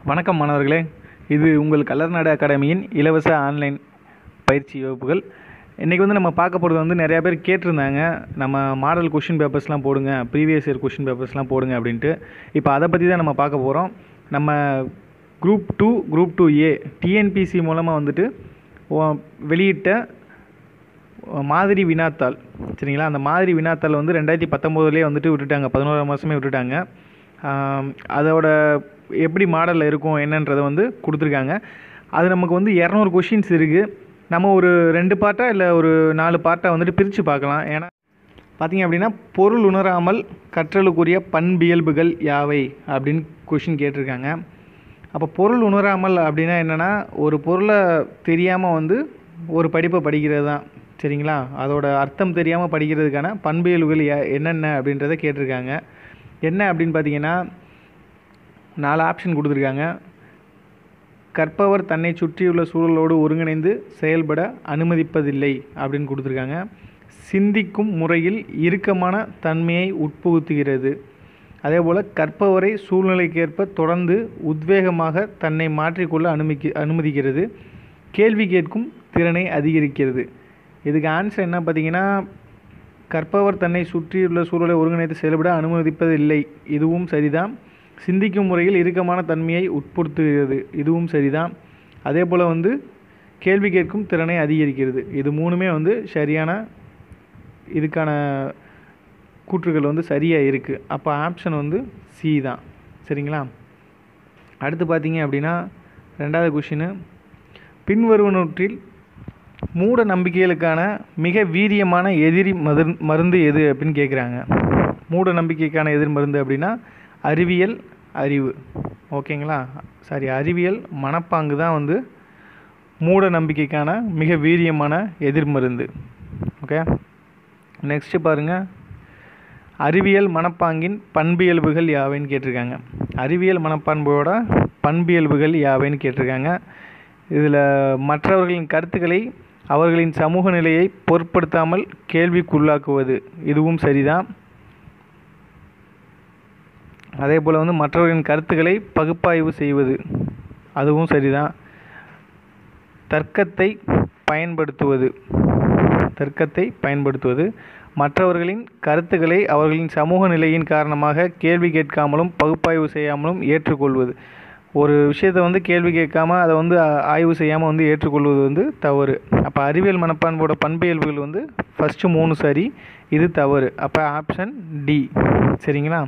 வணக்கம் மாணவர்களே இது உங்கள் கலர்நாடு அகாடமியின் இலவச ஆன்லைன் பயிற்சி வகுப்புகள் இன்றைக்கி வந்து நம்ம பார்க்க போகிறது வந்து நிறையா பேர் கேட்டிருந்தாங்க நம்ம மாடல் கொஷின் பேப்பர்ஸ்லாம் போடுங்க ப்ரீவியஸ் இயர் கொஷின் பேப்பர்ஸ்லாம் போடுங்க அப்படின்ட்டு இப்போ அதை பற்றி தான் நம்ம பார்க்க போகிறோம் நம்ம group two group two A TNPSC மூலமாக வந்துட்டு ஓ- வெளியிட்ட மாதிரி வினாத்தாள் சரிங்களா அந்த மாதிரி வினாத்தாள் வந்து ரெண்டாயிரத்தி பத்தொம்போதுலேயே வந்துட்டு விட்டுட்டாங்க பதினோராம் மாதமே விட்டுட்டாங்க ஆம், அதோட எப்படி மாடலில் இருக்கும் என்னன்றதை வந்து கொடுத்துருக்காங்க அது நமக்கு வந்து இரநூறு கொஷின்ஸ் இருக்குது நம்ம ஒரு ரெண்டு பார்ட்டாக இல்லை ஒரு நாலு பார்ட்டாக வந்துட்டு பிரித்து பார்க்கலாம் ஏன்னா பார்த்தீங்க அப்படின்னா பொருள் உணராமல் கற்றலுக்குரிய பண்பியல்புகள் யாவை அப்படின்னு கொஷின் கேட்டிருக்காங்க அப்போ பொருள் உணராமல் அப்படின்னா என்னென்னா ஒரு பொருளை தெரியாமல் வந்து ஒரு படிப்பை படிக்கிறது தான் சரிங்களா அதோட அர்த்தம் தெரியாமல் படிக்கிறதுக்கான பண்பியல்புகள் யா- என்னென்ன அப்படின்றத கேட்டிருக்காங்க என்ன அப்படின்னு பார்த்தீங்கன்னா நாலு ஆப்ஷன் கொடுத்துருக்காங்க கற்பவர் தன்னை சுற்றியுள்ள சூழலோடு ஒருங்கிணைந்து செயல்பட அனுமதிப்பதில்லை அப்படின்னு கொடுத்துருக்காங்க சிந்திக்கும் முறையில் இறுக்கமான தன்மையை உட்புகுத்துகிறது அதே போல் கற்பவரை சூழ்நிலைக்கேற்ப தொடர்ந்து உத்வேகமாக தன்னை மாற்றிக்கொள்ள அனுமதிக்க அனுமதிக்கிறது கேள்வி கேட்கும் திறனை அதிகரிக்கிறது இதுக்கு ஆன்சர் என்ன பார்த்தீங்கன்னா கற்பவர் தன்னை சுற்றியுள்ள சூழலை ஒருங்கிணைத்து செயல்பட அனுமதிப்பதில்லை இதுவும் சரிதான் சிந்திக்கும் முறையில் இறுக்கமான தன்மையை உட்படுத்துகிறது இதுவும் சரிதான் அதே போல் வந்து கேள்வி கேட்கும் திறனை அதிகரிக்கிறது இது மூணுமே வந்து சரியான இதுக்கான கூற்றுகள் வந்து சரியாக இருக்குது அப்போ ஆப்ஷன் வந்து சி தான் சரிங்களா அடுத்து பார்த்தீங்க அப்படின்னா ரெண்டாவது கொஷினு பின்வருவனவற்றில் மூட நம்பிக்கைகளுக்கான மிக வீரியமான எதிரி மது மருந்து எது அப்படின்னு கேட்குறாங்க மூட நம்பிக்கைக்கான எதிர் மருந்து அப்படின்னா அறிவியல் அறிவு ஓகேங்களா சாரி அறிவியல் மனப்பாங்கு தான் வந்து மூட நம்பிக்கைக்கான மிக வீரியமான எதிர் மருந்து ஓகே நெக்ஸ்ட்டு பாருங்கள் அறிவியல் மனப்பாங்கின் பண்பியல்புகள் யாவைன்னு கேட்டிருக்காங்க அறிவியல் மனப்பான்போட பண்பியல்புகள் யாவைன்னு கேட்டிருக்காங்க இதில் மற்றவர்களின் கருத்துக்களை அவர்களின் சமூக நிலையை பொருட்படுத்தாமல் கேள்விக்குள்ளாக்குவது இதுவும் சரிதான் அதே போல் வந்து மற்றவர்களின் கருத்துக்களை பகுப்பாய்வு செய்வது அதுவும் சரிதான் தர்க்கத்தை பயன்படுத்துவது தர்க்கத்தை பயன்படுத்துவது மற்றவர்களின் கருத்துக்களை அவர்களின் சமூக நிலையின் காரணமாக கேள்வி கேட்காமலும் பகுப்பாய்வு செய்யாமலும் ஏற்றுக்கொள்வது ஒரு விஷயத்தை வந்து கேள்வி கேட்காம அதை வந்து ஆ- ஆய்வு செய்யாமல் வந்து ஏற்றுக்கொள்வது வந்து தவறு அப்போ அறிவியல் மனப்பான்போட பண்பியல்புகள் வந்து ஃபஸ்ட்டு மூணு சரி இது தவறு அப்போ ஆப்ஷன் டி சரிங்களா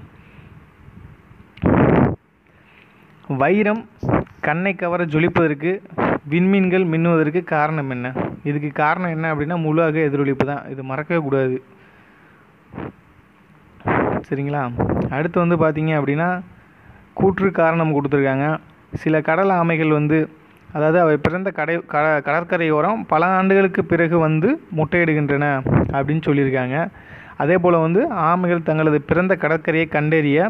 வைரம் கண்ணை கவர ஜொலிப்பதற்கு விண்மீன்கள் மின்னுவதற்கு காரணம் என்ன இதுக்கு காரணம் என்ன அப்படின்னா முழு அக எதிரொலிப்பு தான் இது மறக்கவே கூடாது சரிங்களா அடுத்து வந்து பார்த்தீங்க அப்படின்னா கூற்று காரணம் கொடுத்துருக்காங்க சில கடல் ஆமைகள் வந்து அதாவது அவை பிறந்த கடை கட கடற்கரையோரம் பல ஆண்டுகளுக்கு பிறகு வந்து முட்டையிடுகின்றன அப்படின்னு சொல்லியிருக்காங்க அதே போல் வந்து ஆமைகள் தங்களது பிறந்த கடற்கரையை கண்டறிய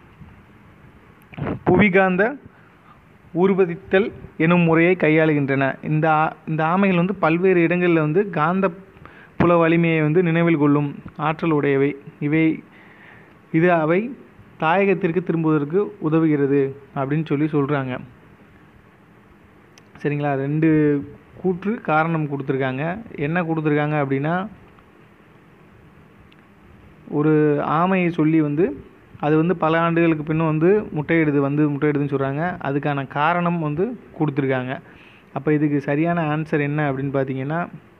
புவிகாந்த ஊர்வதித்தல் எனும் முறையை கையாளுகின்றன இந்த ஆ- இந்த ஆமைகள் வந்து பல்வேறு இடங்களில் வந்து காந்த புல வலிமையை வந்து நினைவில் கொள்ளும் ஆற்றல் உடையவை இவை இது அவை தாயகத்திற்கு திரும்புவதற்கு உதவுகிறது அப்படின்னு சொல்லி சொல்கிறாங்க சரிங்களா ரெண்டு கூற்று காரணம் கொடுத்துருக்காங்க என்ன கொடுத்துருக்காங்க அப்படின்னா ஒரு ஆமையை சொல்லி வந்து அது வந்து பல ஆண்டுகளுக்கு பின்னும் வந்து முட்டையிடுது வந்து முட்டையிடுதுன்னு சொல்கிறாங்க அதுக்கான காரணம் வந்து கொடுத்துருக்காங்க அப்போ இதுக்கு சரியான ஆன்சர் என்ன அப்படின்னு பார்த்தீங்கன்னா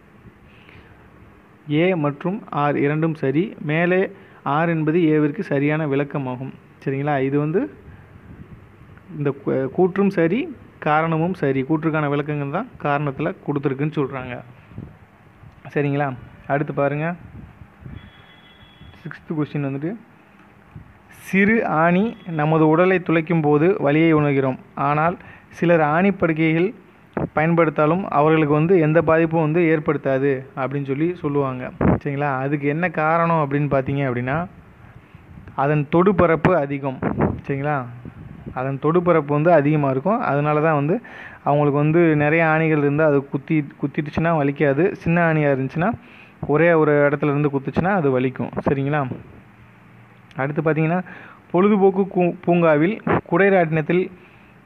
ஏ மற்றும் ஆர் இரண்டும் சரி மேலே ஆர் என்பது ஏவிற்கு சரியான விளக்கமாகும் சரிங்களா இது வந்து இந்த கூ- கூற்றும் சரி காரணமும் சரி கூற்றுக்கான விளக்கங்கள் தான் காரணத்தில் கொடுத்துருக்குன்னு சொல்கிறாங்க சரிங்களா அடுத்து பாருங்கள் சிக்ஸ்த்து கொஸ்டின் வந்துட்டு சிறு ஆணி நமது உடலை துளைக்கும் போது வலியை உணர்கிறோம் ஆனால் சிலர் ஆணி படுக்கைகள் பயன்படுத்தாலும் அவர்களுக்கு வந்து எந்த பாதிப்பும் வந்து ஏற்படுத்தாது அப்படின்னு சொல்லி சொல்லுவாங்க சரிங்களா அதுக்கு என்ன காரணம் அப்படின்னு பார்த்தீங்க அப்படின்னா அதன் தொடுபரப்பு அதிகம் சரிங்களா அதன் தொடுபரப்பு வந்து அதிகமாக இருக்கும் அதனால தான் வந்து அவங்களுக்கு வந்து நிறைய ஆணிகள் இருந்தால் அது குத்தி குத்திடுச்சுன்னா வலிக்காது சின்ன ஆணியாக இருந்துச்சுன்னா ஒரே ஒரு இடத்துல இருந்து குத்துச்சுன்னா அது வலிக்கும் சரிங்களா அடுத்து பார்த்தீங்கன்னா பொழுதுபோக்கு கூ- பூங்காவில் குடைராட்டினத்தில்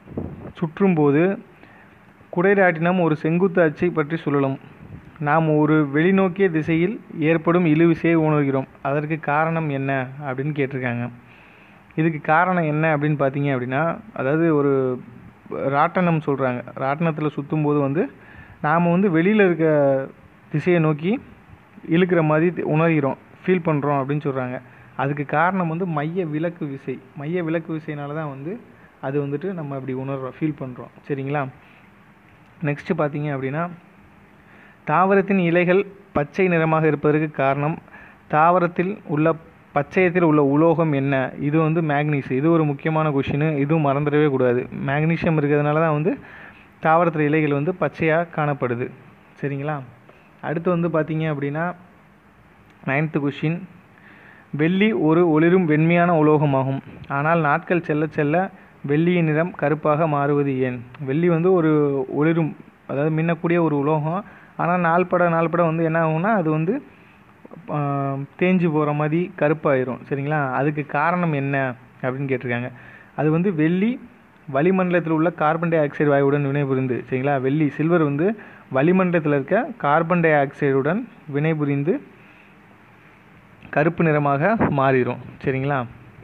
சுற்றும்போது குடைராட்டினம் ஒரு செங்குத்து அச்சை பற்றி சொல்லலாம் நாம் ஒரு வெளிநோக்கிய திசையில் ஏற்படும் இழுவிசையை உணர்கிறோம் அதற்கு காரணம் என்ன அப்படின்னு கேட்டிருக்காங்க இதுக்கு காரணம் என்ன அப்படின்னு பார்த்தீங்க அப்படின்னா அதாவது ஒரு ராட்டனம் சொல்கிறாங்க ராட்டனத்தில் சுற்றும்போது வந்து நாம் வந்து வெளியில் இருக்க திசையை நோக்கி இழுக்கிற மாதிரி தி- உணர்கிறோம் ஃபீல் பண்ணுறோம் அப்படின்னு சொல்கிறாங்க அதுக்கு காரணம் வந்து மைய விலக்கு விசை மைய விலக்கு விசைனால தான் வந்து அது வந்துட்டு நம்ம அப்படி உணர்றோம் ஃபீல் பண்ணுறோம் சரிங்களா நெக்ஸ்ட்டு பார்த்தீங்க அப்படின்னா தாவரத்தின் இலைகள் பச்சை நிறமாக இருப்பதற்கு காரணம் தாவரத்தில் உள்ள பச்சையத்தில் உள்ள உலோகம் என்ன இது வந்து மேக்னீஸ் இது ஒரு முக்கியமான கொஷின் இதுவும் மறந்துடவே கூடாது மேக்னீசியம் இருக்கிறதுனால தான் வந்து தாவரத்தில் இலைகள் வந்து பச்சையாக காணப்படுது சரிங்களா அடுத்து வந்து பார்த்தீங்க அப்படின்னா நைன்த்து கொஷின் வெள்ளி ஒரு ஒளிரும் வெண்மையான உலோகமாகும் ஆனால் நாட்கள் செல்ல செல்ல வெள்ளியின் நிறம் கருப்பாக மாறுவது ஏன் வெள்ளி வந்து ஒரு ஒளிரும் அதாவது மின்னக்கூடிய ஒரு உலோகம் ஆனால் நாள்பட நாள்பட வந்து என்ன ஆகும்னா அது வந்து ஆஹ், தேஞ்சு போகிற மாதிரி கருப்பாயிரும் சரிங்களா அதுக்கு காரணம் என்ன அப்படின்னு கேட்டிருக்காங்க அது வந்து வெள்ளி வளிமண்டலத்தில் உள்ள கார்பன் டை ஆக்சைடு வாயுவுடன் வினைபுரிந்து சரிங்களா வெள்ளி சில்வர் வந்து வளிமண்டலத்தில் இருக்க கார்பன் டை ஆக்சைடுடன் வினைபுரிந்து கருப்பு நிறமாக மாறிடும் சரிங்களா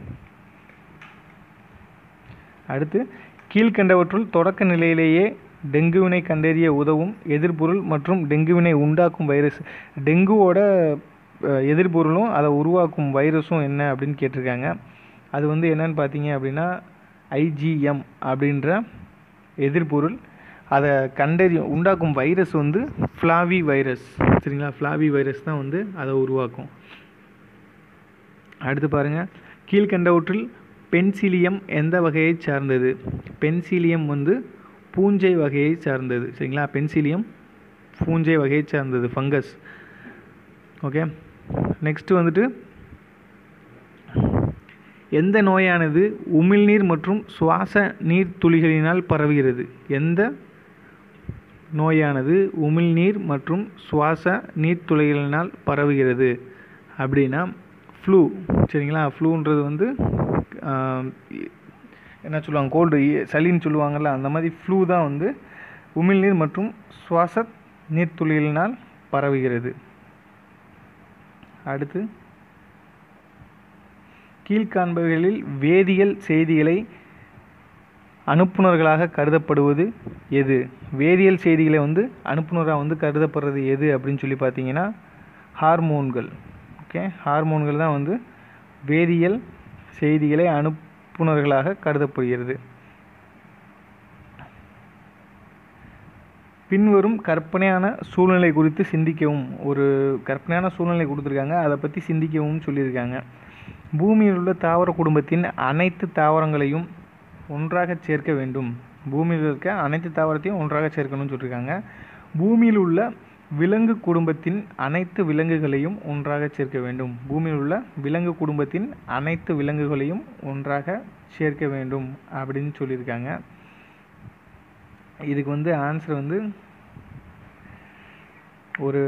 அடுத்து கீழ்கண்டவற்றுள் தொடக்க நிலையிலேயே டெங்குவினை கண்டறிய உதவும் எதிர்பொருள் மற்றும் டெங்குவினை உண்டாக்கும் வைரஸ் டெங்குவோட அஹ், எதிர்பொருளும் அதை உருவாக்கும் வைரஸும் என்ன அப்படின்னு கேட்டிருக்காங்க அது வந்து என்னன்னு பார்த்தீங்க அப்படின்னா ஐஜிஎம் அப்படின்ற எதிர்பொருள் அதை கண்டறியும் உண்டாக்கும் வைரஸ் வந்து ஃப்ளாவி வைரஸ் சரிங்களா ஃப்ளாவி வைரஸ் தான் வந்து அதை உருவாக்கும் அடுத்து பாருங்கள் கீழ்கண்டவற்றில் பென்சிலியம் எந்த வகையை சார்ந்தது பென்சிலியம் வந்து பூஞ்சை வகையை சார்ந்தது சரிங்களா பென்சிலியம் பூஞ்சை வகையை சார்ந்தது ஃபங்கஸ் ஓகே நெக்ஸ்ட்டு வந்துட்டு எந்த நோயானது உமிழ்நீர் மற்றும் சுவாச நீர்த்துளிகளினால் பரவுகிறது எந்த நோயானது உமிழ்நீர் மற்றும் சுவாச நீர்த்துளிகளினால் பரவுகிறது அப்படின்னா ஃப்ளூ சரிங்களா ஃப்ளூன்றது வந்து ஆஹ், என்ன சொல்லுவாங்க கோல்டு சளின்னு சொல்லுவாங்கள்ல அந்த மாதிரி ஃப்ளூ தான் வந்து உமிழ்நீர் மற்றும் சுவாச நீர்த்துளிகளினால் பரவுகிறது அடுத்து கீழ்காண்பவைகளில் வேதியியல் செய்திகளை அனுப்புனர்களாக கருதப்படுவது எது வேதியியல் செய்திகளை வந்து அனுப்புனராக வந்து கருதப்படுறது எது அப்படின்னு சொல்லி பார்த்தீங்கன்னா ஹார்மோன்கள் ஓகே ஹார்மோன்கள் தான் வந்து வேதியியல் செய்திகளை அனுப்புனர்களாக கருதப்படுகிறது பின்வரும் கற்பனையான சூழ்நிலை குறித்து சிந்திக்கவும் ஒரு கற்பனையான சூழ்நிலை கொடுத்துருக்காங்க அதை பற்றி சிந்திக்கவும் சொல்லியிருக்காங்க பூமியில் உள்ள தாவர குடும்பத்தின் அனைத்து தாவரங்களையும் ஒன்றாக சேர்க்க வேண்டும் பூமியில் இருக்க அனைத்து தாவரத்தையும் ஒன்றாக சேர்க்கணும்னு சொல்லியிருக்காங்க பூமியில் உள்ள விலங்கு குடும்பத்தின் அனைத்து விலங்குகளையும் ஒன்றாக சேர்க்க வேண்டும் பூமியில் உள்ள விலங்கு குடும்பத்தின் அனைத்து விலங்குகளையும் ஒன்றாக சேர்க்க வேண்டும் அப்படின்னு சொல்லியிருக்காங்க இதுக்கு வந்து ஆன்சர் வந்து ஒரு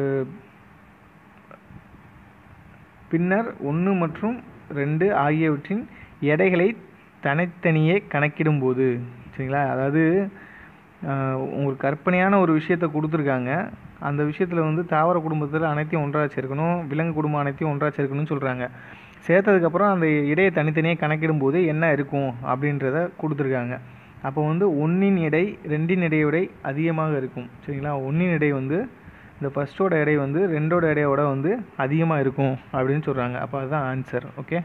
பின்னர் ஒன்று மற்றும் ரெண்டு ஆகியவற்றின் எடைகளை தனித்தனியே கணக்கிடும்போது சரிங்களா அதாவது ஆஹ், உங்களுக்கு கற்பனையான ஒரு விஷயத்தை கொடுத்துருக்காங்க அந்த விஷயத்தில் வந்து தாவர குடும்பத்தில் அனைத்தையும் ஒன்றாக சேர்க்கணும் விலங்கு குடும்பம் அனைத்தையும் ஒன்றாக சேர்க்கணும்னு சொல்கிறாங்க சேர்த்ததுக்கப்புறம் அந்த இடையை தனித்தனியாக கணக்கிடும்போது என்ன இருக்கும் அப்படின்றத கொடுத்துருக்காங்க அப்போ வந்து ஒன்றின் எடை ரெண்டின் எடையை விட அதிகமாக இருக்கும் சரிங்களா ஒன்றின் எடை வந்து இந்த ஃபஸ்ட்டோட எடை வந்து ரெண்டோட எடையோட வந்து அதிகமாக இருக்கும் அப்படின்னு சொல்கிறாங்க அப்போ அதுதான் ஆன்சர் ஓகே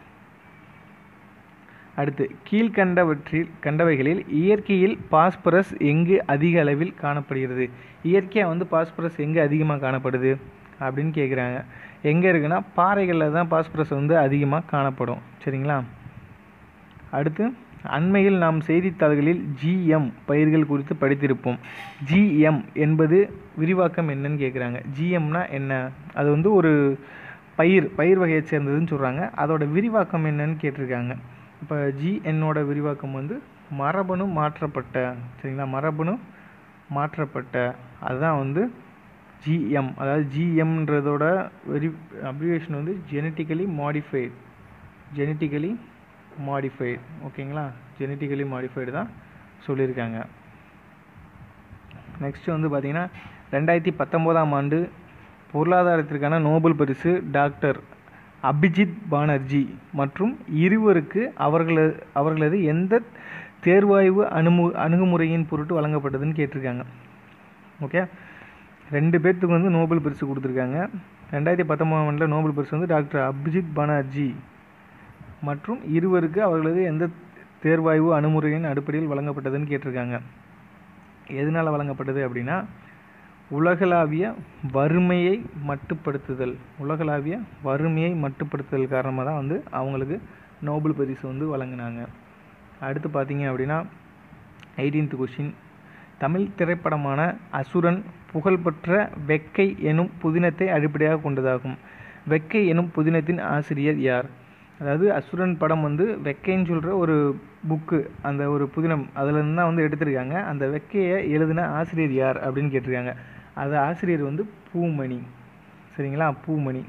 அடுத்து கீழ்கண்டவற்றில் கண்டவைகளில் இயற்கையில் பாஸ்பரஸ் எங்கு அதிக அளவில் காணப்படுகிறது இயற்கையாக வந்து பாஸ்பரஸ் எங்கே அதிகமாக காணப்படுது அப்படின்னு கேட்குறாங்க எங்கே இருக்குன்னா பாறைகளில் தான் பாஸ்பரஸ் வந்து அதிகமாக காணப்படும் சரிங்களா அடுத்து அண்மையில் நாம் செய்தித்தாள்களில் ஜிஎம் பயிர்கள் குறித்து படித்திருப்போம் ஜிஎம் என்பது விரிவாக்கம் என்னன்னு கேட்குறாங்க ஜிஎம்னா என்ன அது வந்து ஒரு பயிர் பயிர் வகையை சேர்ந்ததுன்னு சொல்கிறாங்க அதோட விரிவாக்கம் என்னன்னு கேட்டிருக்காங்க இப்போ ஜிஎன்னோட விரிவாக்கம் வந்து மரபணு மாற்றப்பட்ட சரிங்களா மரபணு மாற்றப்பட்ட அதுதான் வந்து ஜிஎம் அதாவது ஜிஎம்ன்றதோட வெரி அப்ரிவேஷன் வந்து ஜெனட்டிக்கலி மாடிஃபைட் ஜெனட்டிக்கலி மாடிஃபைடு ஓகேங்களா ஜெனட்டிக்கலி மாடிஃபைடு தான் சொல்லியிருக்காங்க நெக்ஸ்ட் வந்து பார்த்திங்கன்னா ரெண்டாயிரத்தி பத்தொம்போதாம் ஆண்டு பொருளாதாரத்திற்கான நோபல் பரிசு டாக்டர் அபிஜித் பானர்ஜி மற்றும் இருவருக்கு அவர்களது அவர்களது எந்த தேர்வாய்வு அணுமு அணுகுமுறையின் பொருட்டு வழங்கப்பட்டதுன்னு கேட்டிருக்காங்க ஓகே ரெண்டு பேர்த்துக்கு வந்து நோபல் பரிசு கொடுத்துருக்காங்க ரெண்டாயிரத்தி பத்தொம்பதாம் ஆண்டில் நோபல் பரிசு வந்து டாக்டர் அபிஜித் பானர்ஜி மற்றும் இருவருக்கு அவர்களது எந்த தேர்வாய்வு அணுமுறையின் அடிப்படையில் வழங்கப்பட்டதுன்னு கேட்டிருக்காங்க எதனால் வழங்கப்பட்டது அப்படின்னா உலகளாவிய வறுமையை மட்டுப்படுத்துதல் உலகளாவிய வறுமையை மட்டுப்படுத்துதல் காரணமாக தான் வந்து அவங்களுக்கு நோபல் பரிசு வந்து வழங்கினாங்க அடுத்து பார்த்தீங்க அப்படின்னா எயிட்டீன்த் கொஷின் தமிழ் திரைப்படமான அசுரன் புகழ்பெற்ற வெக்கை எனும் புதினத்தை அடிப்படையாக கொண்டதாகும் வெக்கை எனும் புதினத்தின் ஆசிரியர் யார் அதாவது அசுரன் படம் வந்து வெக்கைன்னு சொல்கிற ஒரு புக்கு அந்த ஒரு புதினம் அதுலேருந்து தான் வந்து எடுத்திருக்காங்க அந்த வெக்கையை எழுதின ஆசிரியர் யார் அப்படின்னு கேட்டிருக்காங்க அது ஆசிரியர் வந்து பூமணி சரிங்களா பூமணி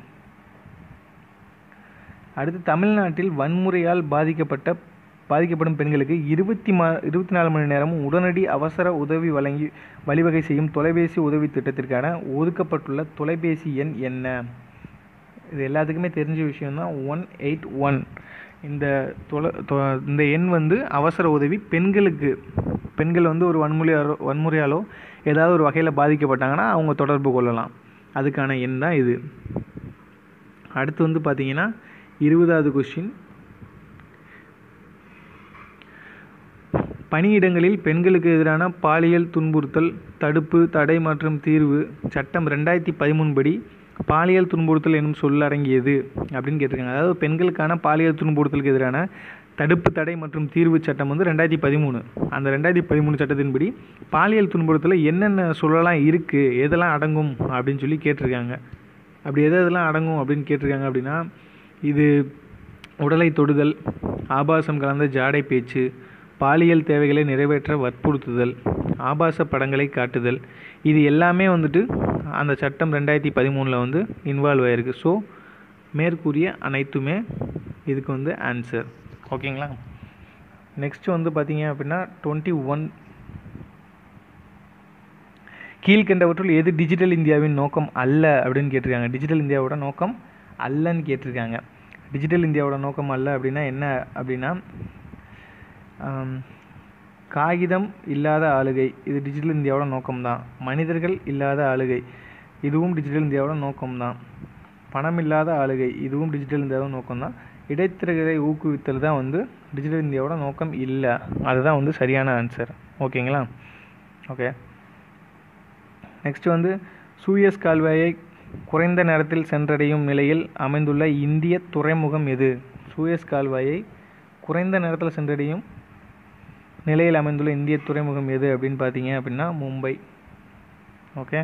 அடுத்து தமிழ்நாட்டில் வன்முறையால் பாதிக்கப்பட்ட பாதிக்கப்படும் பெண்களுக்கு இருபத்தி மா இருபத்தி நாலு மணி நேரமும் உடனடி அவசர உதவி வழங்கி வழிவகை செய்யும் தொலைபேசி உதவி திட்டத்திற்கான ஒதுக்கப்பட்டுள்ள தொலைபேசி எண் என்ன இது எல்லாத்துக்குமே தெரிஞ்ச விஷயம் தான் ஒன் எயிட் ஒன் இந்த தொலை தொ இந்த எண் வந்து அவசர உதவி பெண்களுக்கு பெண்கள் வந்து ஒரு வன்முறையாலோ வன்முறையாலோ ஏதாவது ஒரு வகையில் பாதிக்கப்பட்டாங்கன்னா அவங்க தொடர்பு கொள்ளலாம் அதுக்கான எண் தான் இது அடுத்து வந்து பார்த்தீங்கன்னா இருபதாவது கொஷின் பணியிடங்களில் பெண்களுக்கு எதிரான பாலியல் துன்புறுத்தல் தடுப்பு தடை மற்றும் தீர்வு சட்டம் ரெண்டாயிரத்தி பதிமூணு படி பாலியல் துன்புறுத்தல் என்னும் சொல் அடங்கியது அப்படின்னு கேட்டிருக்காங்க அதாவது பெண்களுக்கான பாலியல் துன்புறுத்தலுக்கு எதிரான தடுப்பு தடை மற்றும் தீர்வு சட்டம் வந்து ரெண்டாயிரத்தி பதிமூணு அந்த ரெண்டாயிரத்தி பதிமூணு சட்டத்தின்படி பாலியல் துன்புறுத்தலில் என்னென்ன சொல்லலாம் இருக்குது எதெல்லாம் அடங்கும் அப்படின்னு சொல்லி கேட்டிருக்காங்க அப்படி எது எதெல்லாம் அடங்கும் அப்படின்னு கேட்டிருக்காங்க அப்படின்னா இது உடலை தொடுதல் ஆபாசம் கலந்த ஜாடை பேச்சு பாலியல் தேவைகளை நிறைவேற்ற வற்புறுத்துதல் ஆபாச படங்களை காட்டுதல் இது எல்லாமே வந்துட்டு அந்த சட்டம் ரெண்டாயிரத்தி பதிமூணில் வந்து இன்வால்வ் ஆகிருக்கு ஸோ மேற்கூறிய அனைத்துமே இதுக்கு வந்து ஆன்சர் ஓகேங்களா நெக்ஸ்ட் வந்து பார்த்தீங்க அப்படின்னா டுவெண்ட்டி ஒன் கீழ்கண்டவற்றுள் எது டிஜிட்டல் இந்தியாவின் நோக்கம் அல்ல அப்படின்னு கேட்டிருக்காங்க டிஜிட்டல் இந்தியாவோட நோக்கம் அல்லன்னு கேட்டிருக்காங்க டிஜிட்டல் இந்தியாவோட நோக்கம் அல்ல அப்படின்னா என்ன அப்படின்னா காகிதம் இல்லாத ஆளுகை இது டிஜிட்டல் இந்தியாவோட நோக்கம்தான் மனிதர்கள் இல்லாத ஆளுகை இதுவும் டிஜிட்டல் இந்தியாவோட நோக்கம்தான் பணம் இல்லாத ஆளுகை இதுவும் டிஜிட்டல் இந்தியாவோட நோக்கம்தான் இடைத்திரைகளை ஊக்குவித்தல் தான் வந்து டிஜிட்டல் இந்தியாவோட நோக்கம் இல்லை அதுதான் வந்து சரியான ஆன்சர் ஓகேங்களா ஓகே நெக்ஸ்ட் வந்து சூயஸ் கால்வாயை குறைந்த நேரத்தில் சென்றடையும் நிலையில் அமைந்துள்ள இந்திய துறைமுகம் எது சூயஸ் கால்வாயை குறைந்த நேரத்தில் சென்றடையும் நிலையில் அமைந்துள்ள இந்திய துறைமுகம் எது அப்படின்னு பார்த்தீங்க அப்படின்னா மும்பை ஓகே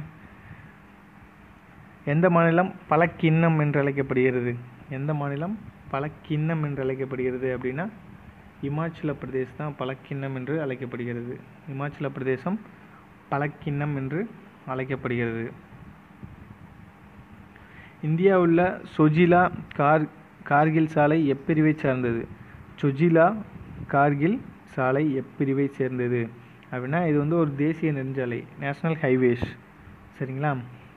எந்த மாநிலம் பலக்கிண்ணம் என்று அழைக்கப்படுகிறது எந்த மாநிலம் பலக்கிண்ணம் என்று அழைக்கப்படுகிறது அப்படின்னா இமாச்சல பிரதேசம் தான் பலக்கிண்ணம் என்று அழைக்கப்படுகிறது இமாச்சல பிரதேசம் பலக்கிண்ணம் என்று அழைக்கப்படுகிறது இந்தியாவுள்ள சொஜிலா கார் கார்கில் சாலை எப்பிரிவை சார்ந்தது சொஜிலா கார்கில் சாலை எப்பிரிவை சேர்ந்தது அப்படின்னா இது வந்து ஒரு தேசிய நெடுஞ்சாலை நேஷ்னல் ஹைவேஸ் சரிங்களா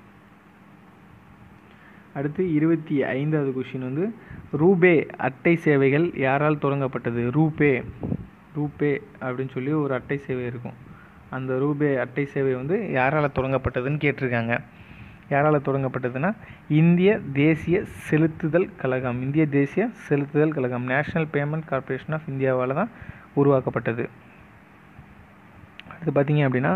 அடுத்து இருபத்தி ஐந்தாவது கொஷின் வந்து ரூபே அட்டை சேவைகள் யாரால் தொடங்கப்பட்டது ரூபே ரூபே அப்படின்னு சொல்லி ஒரு அட்டை சேவை இருக்கும் அந்த ரூபே அட்டை சேவை வந்து யாரால் தொடங்கப்பட்டதுன்னு கேட்டிருக்காங்க யாரால் தொடங்கப்பட்டதுன்னா இந்திய தேசிய செலுத்துதல் கழகம் இந்திய தேசிய செலுத்துதல் கழகம் நேஷனல் பேமெண்ட் கார்ப்பரேஷன் ஆஃப் இந்தியாவால் தான் உருவாக்கப்பட்டது அடுத்து பார்த்தீங்க அப்படின்னா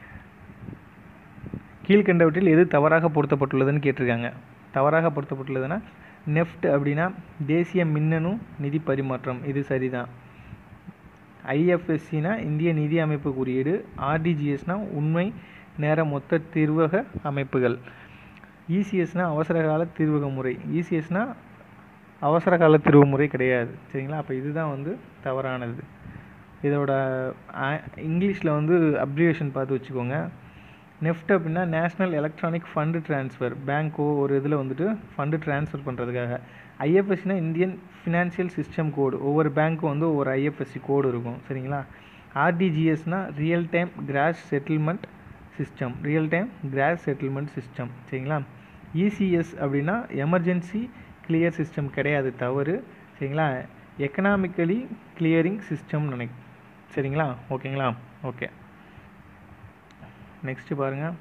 கீழ்கண்டவற்றில் எது தவறாக பொருத்தப்பட்டுள்ளதுன்னு கேட்டிருக்காங்க தவறாக பொருத்தப்பட்டுள்ளதுன்னா நெஃப்ட் அப்படின்னா தேசிய மின்னணு நிதி பரிமாற்றம் இது சரிதான் ஐஎஃப்எஸ்சினா இந்திய நிதி அமைப்பு குறியீடு ஆர்டிஜிஎஸ்னா உண்மை நேர மொத்த தீர்வக அமைப்புகள் இசிஎஸ்னா அவசரகால தீர்வக முறை இசிஎஸ்னா அவசரகால தீர்வு முறை கிடையாது சரிங்களா அப்போ இதுதான் வந்து தவறானது இதோட இங்கிலீஷில் வந்து அப்ரிவேஷன் பார்த்து வச்சுக்கோங்க நெஃப்ட் அப்படின்னா நேஷ்னல் எலக்ட்ரானிக் ஃபண்டு ட்ரான்ஸ்ஃபர் பேங்க்கோ ஒரு இதில் வந்துட்டு ஃபண்டு ட்ரான்ஸ்ஃபர் பண்ணுறதுக்காக ஐஎஃப்எஸ்சினா இந்தியன் ஃபினான்ஷியல் சிஸ்டம் கோடு ஒவ்வொரு பேங்க்கும் வந்து ஒவ்வொரு ஐஎஃப்எஸ்சி கோடு இருக்கும் சரிங்களா ஆர்டிஜிஎஸ்னால் real time gross settlement system real time gross settlement system சரிங்களா இசிஎஸ் அப்படின்னா எமர்ஜென்சி கிளியர் சிஸ்டம் கிடையாது தவறு சரிங்களா எக்கனாமிக்கலி கிளியரிங் சிஸ்டம் நினை சரிங்களா ஓகேங்களா ஓகே நெக்ஸ்ட்டு பாருங்கள்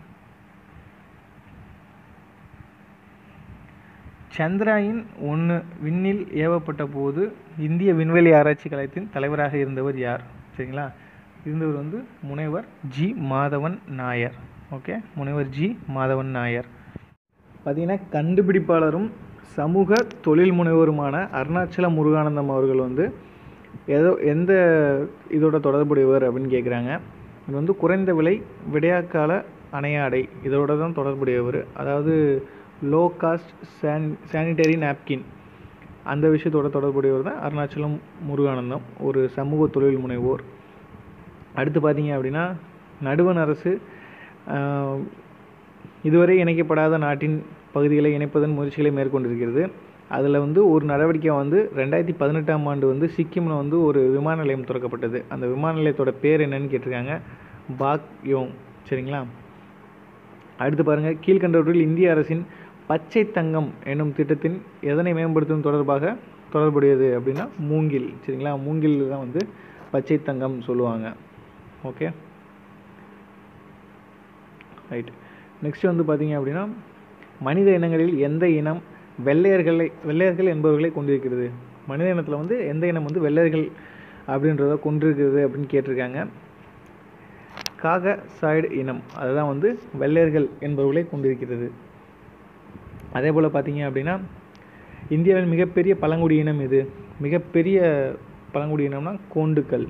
சந்திராயன் ஒன்று விண்ணில் ஏவப்பட்ட போது இந்திய விண்வெளி ஆராய்ச்சி கழகத்தின் தலைவராக இருந்தவர் யார் சரிங்களா இருந்தவர் வந்து முனைவர் ஜி மாதவன் நாயர் ஓகே முனைவர் ஜி மாதவன் நாயர் பார்த்தீங்கன்னா கண்டுபிடிப்பாளரும் சமூக தொழில் முனைவருமான அருணாச்சல முருகானந்தம் அவர்கள் வந்து ஏதோ எந்த இதோட தொடர்புடையவர் அப்படின்னு கேட்குறாங்க இது வந்து குறைந்த விலை விடையாக்கால அணையாடை இதோட தான் தொடர்புடையவர் அதாவது லோ காஸ்ட் சான் சானிடரி நாப்கின் அந்த விஷயத்தோட தொடர்புடையவர் தான் அருணாச்சலம் முருகானந்தம் ஒரு சமூக தொழில் முனைவோர் அடுத்து பார்த்தீங்க அப்படின்னா நடுவண் அரசு ஆஹ், இதுவரை இணைக்கப்படாத நாட்டின் பகுதிகளை இணைப்பதன் முயற்சிகளை மேற்கொண்டிருக்கிறது அதில் வந்து ஒரு நடவடிக்கை வந்து ரெண்டாயிரத்தி பதினெட்டாம் ஆண்டு வந்து சிக்கிமில் வந்து ஒரு விமான நிலையம் திறக்கப்பட்டது அந்த விமான நிலையத்தோட பேர் என்னன்னு கேட்டிருக்காங்க பாக் யோங் சரிங்களா அடுத்து பாருங்கள் கீழ்கண்டவற்றில் இந்திய அரசின் பச்சை தங்கம் என்னும் திட்டத்தின் எதனை மேம்படுத்தும் தொடர்பாக தொடர்புடையது அப்படின்னா மூங்கில் சரிங்களா மூங்கில் தான் வந்து பச்சை தங்கம் சொல்லுவாங்க ஓகே ரைட் நெக்ஸ்ட் வந்து பார்த்தீங்க அப்படின்னா மனித இனங்களில் எந்த இனம் வெள்ளையர்களை வெள்ளையர்கள் என்பவர்களை கொண்டிருக்கிறது மனித இனத்தில் வந்து எந்த இனம் வந்து வெள்ளையர்கள் அப்படின்றத கொண்டிருக்கிறது அப்படின்னு கேட்டிருக்காங்க காக சாய்டு இனம் அதுதான் வந்து வெள்ளையர்கள் என்பவர்களை கொண்டிருக்கிறது அதே போல் பார்த்தீங்க அப்படின்னா இந்தியாவின் மிகப்பெரிய பழங்குடி இனம் இது மிகப்பெரிய பழங்குடி இனம்னா கோண்டுக்கள்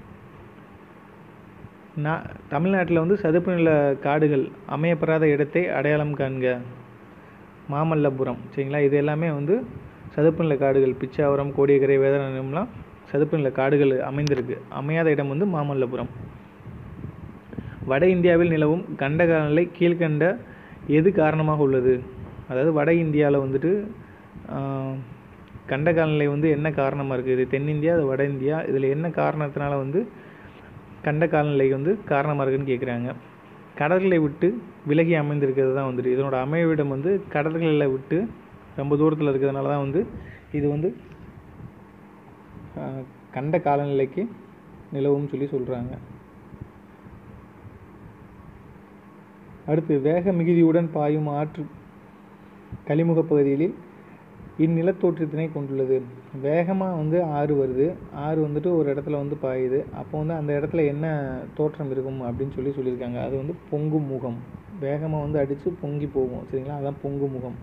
நான் தமிழ்நாட்டில் வந்து சதுப்பு நில காடுகள் அமையப்பெறாத இடத்தை அடையாளம் காண்க மாமல்லபுரம் சரிங்களா இது எல்லாமே வந்து சதுப்பு நில காடுகள் பிச்சாவரம் கோடியக்கரை வேதாரண்யம்லாம் சதுப்பு நில காடுகள் அமைந்திருக்கு அமையாத இடம் வந்து மாமல்லபுரம் வட இந்தியாவில் நிலவும் கண்ட காலநிலை கீழ்கண்ட எது காரணமாக உள்ளது அதாவது வட இந்தியாவில் வந்துட்டு ஆஹ், கண்ட காலநிலை வந்து என்ன காரணமாக இருக்குது இது தென்னிந்தியா அது வட இந்தியா இதில் என்ன காரணத்தினால வந்து கண்ட காலநிலை வந்து காரணமாக இருக்குன்னு கேட்குறாங்க கடல்களை விட்டு விலகி அமைந்திருக்கிறது தான் வந்துட்டு இதனோட அமைவிடம் வந்து கடல்களை விட்டு ரொம்ப தூரத்தில் இருக்கிறதுனால தான் வந்து இது வந்து ஆஹ், கண்ட காலநிலைக்கு நிலவும் சொல்லி சொல்கிறாங்க அடுத்து வேக மிகுதியுடன் பாயும் ஆற்று கலிமுக பகுதிகளில் இந்நிலத்தோற்றத்தினை கொண்டுள்ளது வேகமாக வந்து ஆறு வருது ஆறு வந்துட்டு ஒரு இடத்துல வந்து பாயுது அப்போ வந்து அந்த இடத்துல என்ன தோற்றம் இருக்கும் அப்படின்னு சொல்லி சொல்லியிருக்காங்க அது வந்து பொங்கு முகம் வேகமாக வந்து அடித்து பொங்கி போகும் சரிங்களா அதான் பொங்கு முகம்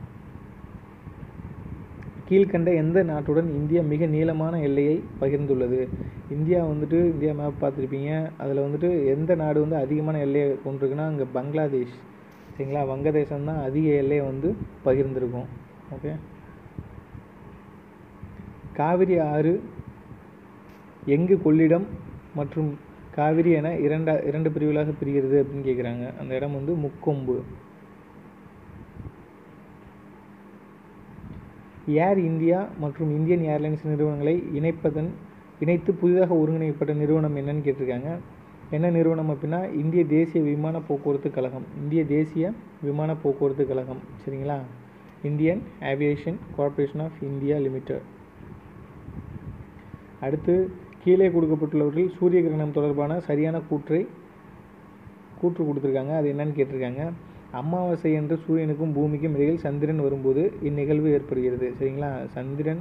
கீழ்கண்ட எந்த நாட்டுடன் இந்தியா மிக நீளமான எல்லையை பகிர்ந்துள்ளது இந்தியா வந்துட்டு இந்தியா மேப் பார்த்துருப்பீங்க அதில் வந்துட்டு எந்த நாடு வந்து அதிகமான எல்லையை கொண்டிருக்குன்னா அங்கே பங்களாதேஷ் சரிங்களா வங்கதேசம் தான் அதிக எல்லையை வந்து பகிர்ந்திருக்கும் ஓகே காவிரி ஆறு எங்கு கொள்ளிடம் மற்றும் காவிரி என இரண்டா இரண்டு பிரிவுகளாக பிரிகிறது அப்படின்னு கேட்குறாங்க அந்த இடம் வந்து முக்கொம்பு ஏர் இந்தியா மற்றும் இந்தியன் ஏர்லைன்ஸ் நிறுவனங்களை இணைப்பதன் இணைத்து புதிதாக ஒருங்கிணைக்கப்பட்ட நிறுவனம் என்னன்னு கேட்டிருக்காங்க என்ன நிறுவனம் அப்படின்னா இந்திய தேசிய விமான போக்குவரத்து கழகம் இந்திய தேசிய விமான போக்குவரத்து கழகம் சரிங்களா Indian Aviation Corporation of India Limited அடுத்து கீழே கொடுக்கப்பட்டுள்ளவற்றில் சூரிய கிரகணம் தொடர்பான சரியான கூற்றை கூற்று கொடுத்துருக்காங்க அது என்னன்னு கேட்டிருக்காங்க அமாவாசை என்று சூரியனுக்கும் பூமிக்கும் இடையில் சந்திரன் வரும்போது இந்நிகழ்வு ஏற்படுகிறது சரிங்களா சந்திரன்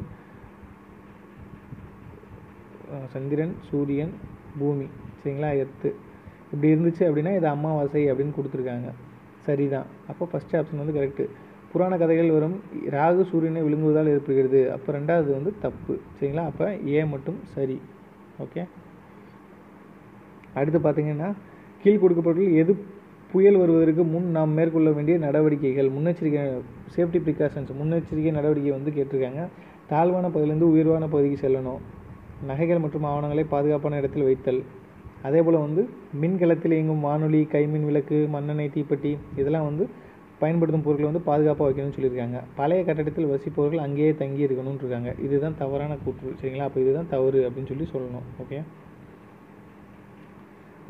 அஹ் சந்திரன் சூரியன் பூமி சரிங்களா எர்த்து இப்படி இருந்துச்சு அப்படின்னா இது அமாவாசை அப்படின்னு கொடுத்துருக்காங்க சரிதான் அப்போ ஃபஸ்ட் ஆப்ஷன் வந்து கரெக்டு புராண கதைகள் வரும் ராகு சூரியனை விழுங்குவதால் ஏற்படுகிறது அப்போ ரெண்டாவது வந்து தப்பு சரிங்களா அப்போ ஏ மட்டும் சரி ஓகே அடுத்து பார்த்தீங்கன்னா கீழ் கொடுக்கப்பட்டுள்ள எது புயல் வருவதற்கு முன் நாம் மேற்கொள்ள வேண்டிய நடவடிக்கைகள் முன்னெச்சரிக்கை சேஃப்டி ப்ரிகாஷன்ஸ் முன்னெச்சரிக்கை நடவடிக்கை வந்து கேட்டிருக்காங்க தாழ்வான பகுதியிலேருந்து உயர்வான பகுதிக்கு செல்லணும் நகைகள் மற்றும் ஆவணங்களை பாதுகாப்பான இடத்தில் வைத்தல் அதே போல் வந்து மின்கலத்தில் இயங்கும் வானொலி கைமின் விளக்கு மண்ணெண்ணெய் தீப்பெட்டி இதெல்லாம் வந்து பயன்படுத்தும் பொருட்களை வந்து பாதுகாப்பாக வைக்கணும்னு சொல்லியிருக்காங்க பழைய கட்டடத்தில் வசிப்பவர்கள் அங்கேயே தங்கி இருக்கணும்னு இருக்காங்க இதுதான் தவறான கூற்று சரிங்களா அப்போ இதுதான் தவறு அப்படின்னு சொல்லி சொல்லணும் ஓகே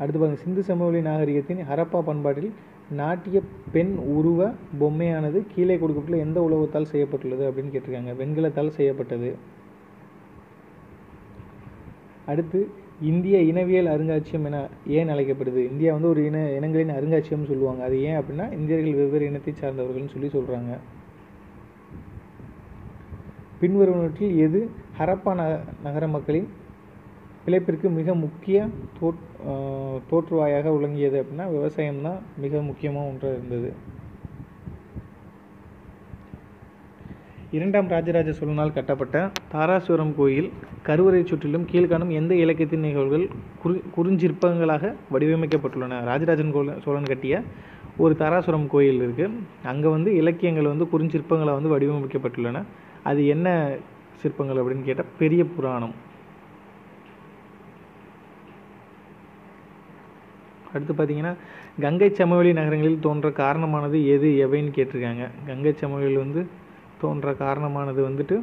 அடுத்து பாருங்கள் சிந்து சமவெளி நாகரிகத்தின் ஹரப்பா பண்பாட்டில் நாட்டிய பெண் உருவ பொம்மையானது கீழே கொடுக்கப்பட்டுள்ள எந்த உலோகத்தால் செய்யப்பட்டுள்ளது அப்படின்னு கேட்டிருக்காங்க வெண்கலத்தால் செய்யப்பட்டது அடுத்து இந்திய இனவியல் அருங்காட்சியகம் என ஏன் அழைக்கப்படுது இந்தியா வந்து ஒரு இன இனங்களின் அருங்காட்சியகம்னு சொல்லுவாங்க அது ஏன் அப்படின்னா இந்தியர்கள் வெவ்வேறு இனத்தை சார்ந்தவர்கள்னு சொல்லி சொல்கிறாங்க பின்வருவனவற்றில் எது ஹரப்பா நக நகர மக்களின் பிழைப்பிற்கு மிக முக்கிய தோற் தோற்றுவாயாக விளங்கியது அப்படின்னா விவசாயம் தான் மிக முக்கியமாக ஒன்றாக இருந்தது இரண்டாம் ராஜராஜ சோழனால் கட்டப்பட்ட தாராசுரம் கோயில் கருவறை சுற்றிலும் கீழ்காணும் எந்த இலக்கியத்தின் நிகழ்வுகள் குறி குறிஞ்சிற்பங்களாக வடிவமைக்கப்பட்டுள்ளன ராஜராஜன் கோல சோழன் கட்டிய ஒரு தாராசுரம் கோயில் இருக்குது அங்கே வந்து இலக்கியங்கள் வந்து குறிஞ்சிற்பங்களாக வந்து வடிவமைக்கப்பட்டுள்ளன அது என்ன சிற்பங்கள் அப்படின்னு கேட்டால் பெரிய புராணம் அடுத்து பார்த்தீங்கன்னா கங்கை சமவெளி நகரங்களில் தோன்ற காரணமானது எது எவைன்னு கேட்டிருக்காங்க கங்கை சமவெளியில் வந்து தோன்ற காரணமானது வந்துட்டு